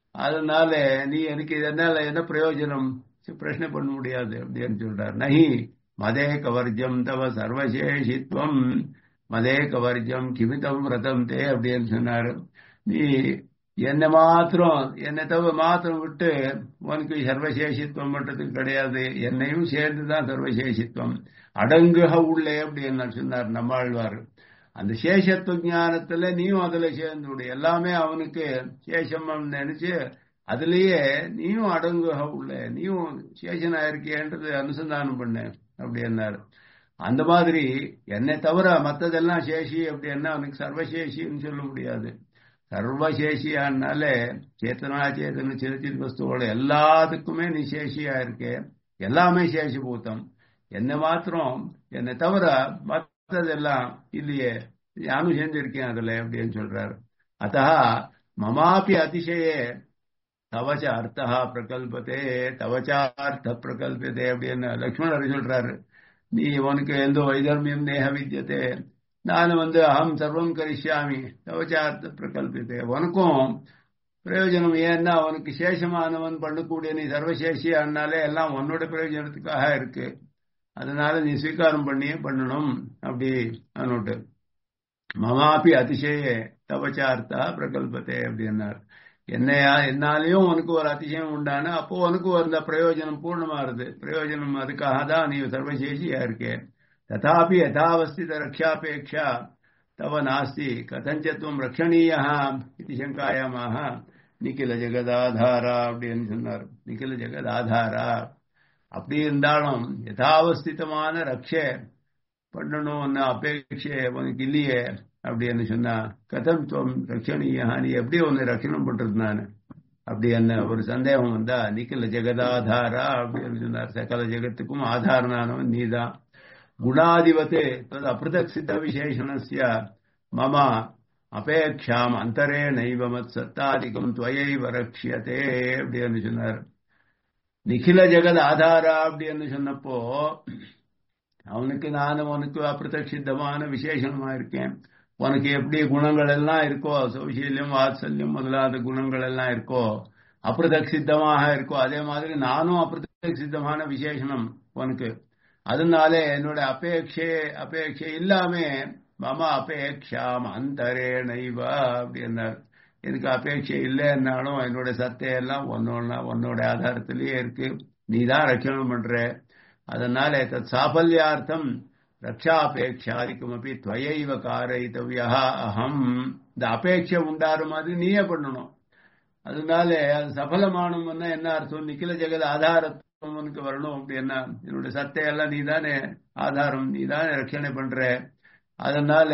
அதனால நீ எனக்கு இதனால என்ன பிரயோஜனம் பிரச்சனை பண்ண முடியாது அப்படின்னு சொல்றார் நகி மதே கவர்ஜம் தவ சர்வசேஷித்வம் மதே கவர்ஜம் கிமிதம் விரதம் தே அப்படின்னு சொன்னாரு நீ என்னை மாத்திரம் என்னை தவிர மாத்திரம் விட்டு உனக்கு சர்வசேஷித்துவம் பண்றதுக்கு கிடையாது என்னையும் சேர்ந்துதான் சர்வசேஷித்துவம் அடங்குக உள்ளே அப்படின்னு சொன்னார் நம்மாழ்வார் அந்த சேஷத்துவ ஞானத்துல நீயும் அதுல சேர்ந்து விடு எல்லாமே அவனுக்கு சேஷம் நினைச்சு அதுலயே நீயும் அடங்குக உள்ள நீயும் சேஷனா இருக்கியன்றது அனுசந்தானம் பண்ண அப்படின்னாரு அந்த மாதிரி என்னை தவிர மற்றதெல்லாம் சேஷி அப்படின்னா அவனுக்கு சர்வசேஷின்னு சொல்ல முடியாது சர்வசேஷியானால சேத்தனா சேத்தன சிறுச்சித் வஸ்துவோட எல்லாத்துக்குமே நீ சேஷியா இருக்க எல்லாமே சேஷபூத்தம் என்ன மாத்திரம் என்னை தவிர மற்றதெல்லாம் இல்லையே நானும் சேர்ந்திருக்கேன் அதுல அப்படின்னு சொல்றாரு அத்த மமாபி அதிசயே தவச்ச அர்த்தா பிரகல்பத்தே தவச்சார்த்த பிரகல்பத்தே அப்படின்னு லக்ஷ்மணர் சொல்றாரு நீ உனக்கு எந்த வைதர்மியம் நேக வித்தியதே நான் வந்து அகம் சர்வம் கரிஷ்யாமி தவச்சார்த்த பிரகல்பத்தே உனக்கும் பிரயோஜனம் ஏன்னா அவனுக்கு சேஷமானவன் பண்ணக்கூடிய நீ சர்வசேஷியானாலே எல்லாம் உன்னோட பிரயோஜனத்துக்காக இருக்கு அதனால நீ ஸ்வீகாரம் பண்ணியே பண்ணணும் அப்படி அனுட்டு மமாபி அதிசய தவச்சார்த்தா பிரகல்பத்தே அப்படின்னார் என்னையா என்னாலையும் உனக்கு ஒரு அதிசயம் உண்டான அப்போ உனக்கு அந்த பிரயோஜனம் பூர்ணமாறுது பிரயோஜனம் அதுக்காக தான் நீ சர்வசேஷியா இருக்கே ததாபி யதாவஸ்தித ரக்ஷாபேட்சா தவ நாஸ்தி கதஞ்சத்துவம் ரக்ஷணீயா இது சங்காயாமாக நிக்கில ஜெகதாதாரா அப்படின்னு சொன்னார் நிக்கில ஜெகதாதாரா அப்படி இருந்தாலும் யதாவஸ்திதமான ரக்ஷே பண்ணணும்னு அபேட்சை உனக்கு இல்லையே அப்படின்னு சொன்னா கதம் துவம் ரட்சணியா நீ எப்படி உன்னை ரட்சணம் பண்றது நான் அப்படி என்ன ஒரு சந்தேகம் வந்தா நிக்கல ஜெகதாதாரா அப்படின்னு சொன்னார் சகல ஜெகத்துக்கும் ஆதாரனானவன் நீதான் குணாதிபத்தே தது அபிருதக் சித்த விசேஷணஸ்ய மம அபேட்சாம் அந்தரே நைவமத் சத்தாதிகம் துவையைவ ரக்ஷியதே அப்படின்னு சொன்னார் நிகில ஜெகத் ஆதாரா அப்படின்னு சொன்னப்போ அவனுக்கு நான் உனக்கு அப்பிரதட்சித்தமான விசேஷமா இருக்கேன் உனக்கு எப்படி குணங்கள் எல்லாம் இருக்கோ சௌசீல்யம் வாத்சல்யம் முதலாத குணங்கள் எல்லாம் இருக்கோ அப்பிரதட்சித்தமாக இருக்கோ அதே மாதிரி நானும் அப்பிரதட்சித்தமான விசேஷனம் உனக்கு அதனால என்னோட அபேட்சை அபேட்சை இல்லாம மம அபேட்சாம் அந்தரே நைவ அப்படின்னார் எனக்கு அபேட்சை இல்லைன்னாலும் என்னோட சத்தையெல்லாம் ஒன்னொன்னா உன்னோட ஆதாரத்திலேயே இருக்கு நீ தான் ரட்சணம் பண்ற அதனால தத் சாபல்யார்த்தம் ரக்ஷாபேட்சாதிக்குமப்பி துவையைவ காரயித்தவியா அகம் இந்த அபேட்சை உண்டாரு மாதிரி நீயே பண்ணணும் அதனால அது சபலமானம்னா என்ன அர்த்தம் நிக்கில ஜெகத ஆதாரத்துவம் உனக்கு வரணும் அப்படின்னா என்னுடைய சத்தையெல்லாம் நீ தானே ஆதாரம் நீ தானே ரட்சணை பண்ற அதனால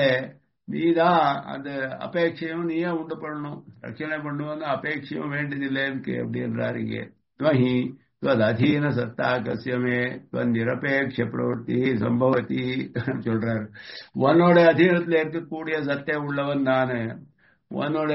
நீதான் அந்த அபேட்சையும் நீயே உண்டு பண்ணணும் ரட்சணை பண்ணுவோன்னு அபேட்சையும் வேண்டியதில்லைன்னு அப்படின்றாரு இங்கே துவஹி त्वदधीन सत्ता कस्यमे நிரபேட்ச பிரவருத்தி சம்பவத்தி சொல்றாரு உன்னோட அதீனத்துல இருக்கக்கூடிய சத்தை உள்ளவன் நானு உன்னோட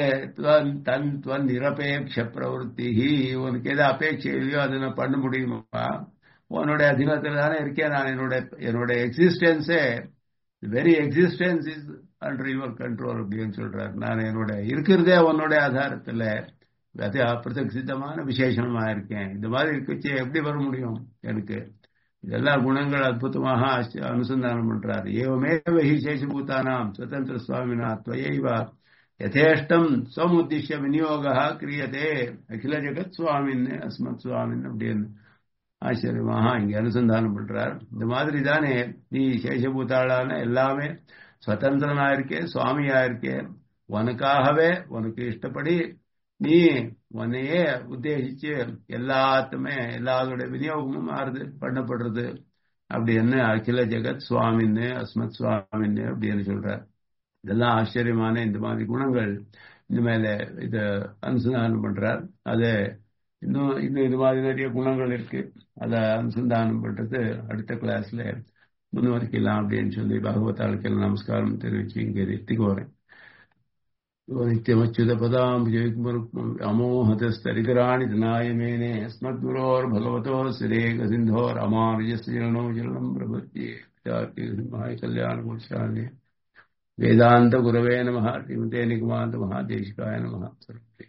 தன் துவன் நிரபேட்ச பிரவருத்தி உனக்கு எது அபேட்சை இல்லையோ அதை நான் பண்ண முடியுமா உன்னோட அதீனத்துல தானே இருக்கேன் நான் என்னோட என்னோட எக்ஸிஸ்டன்ஸே very existence is under your control அப்படின்னு சொல்றாரு நான் என்னோட இருக்கிறதே உன்னோட ஆதாரத்துல அது அப்பிரதசித்தமான விசேஷமா இருக்கேன் இந்த மாதிரி இருக்கச்சு எப்படி வர முடியும் எனக்கு இதெல்லாம் குணங்கள் அற்புதமாக அனுசந்தானம் பண்றார் ஏவமேவ ஹி சேஷபூதானாம் சுதந்திர சுவாமினா துவையைவ யதேஷ்டம் சமுத்திஷ்ய விநியோக கிரியதே அகில ஜெகத் சுவாமின் அஸ்மத் சுவாமின் அப்படின்னு ஆச்சரியமாக இங்க அனுசந்தானம் பண்றார் இந்த மாதிரி தானே நீ சேஷபூத்தாளான எல்லாமே சுதந்திரனா இருக்கே சுவாமியா இருக்கே உனக்காகவே உனக்கு இஷ்டப்படி நீ உன்னையே உத்தேசிச்சு எல்லாத்துமே எல்லாத்தோட விநியோகமும் ஆறுது பண்ணப்படுறது அப்படின்னு அகில ஜெகத் சுவாமின்னு அஸ்மத் சுவாமின்னு அப்படின்னு சொல்றார் இதெல்லாம் ஆச்சரியமான இந்த மாதிரி குணங்கள் இந்த மேல இத அனுசந்தானம் பண்றார் அது இன்னும் இன்னும் இது மாதிரி நிறைய குணங்கள் இருக்கு அதை அனுசந்தானம் பண்றது அடுத்த கிளாஸ்ல முன்வரிக்கலாம் அப்படின்னு சொல்லி பகவத்தாளுக்கு நமஸ்காரம் தெரிவிச்சு இங்க நிறுத்திக்கு வரேன் नित्यमच्युतपदाम्बुजैकुमरुक्मोहतस्तरितराणि धनायमेने अस्मद्गुरोर्भगवतोः सिरेकसिन्धो रामानुजस्य चरणो चरणम् प्रपद्ये पितार्तिसिंहाय कल्याणपुरुषाय वेदान्तगुरवे नमः श्रीमते निगमान्तमहादेशिकाय नमः सर्वे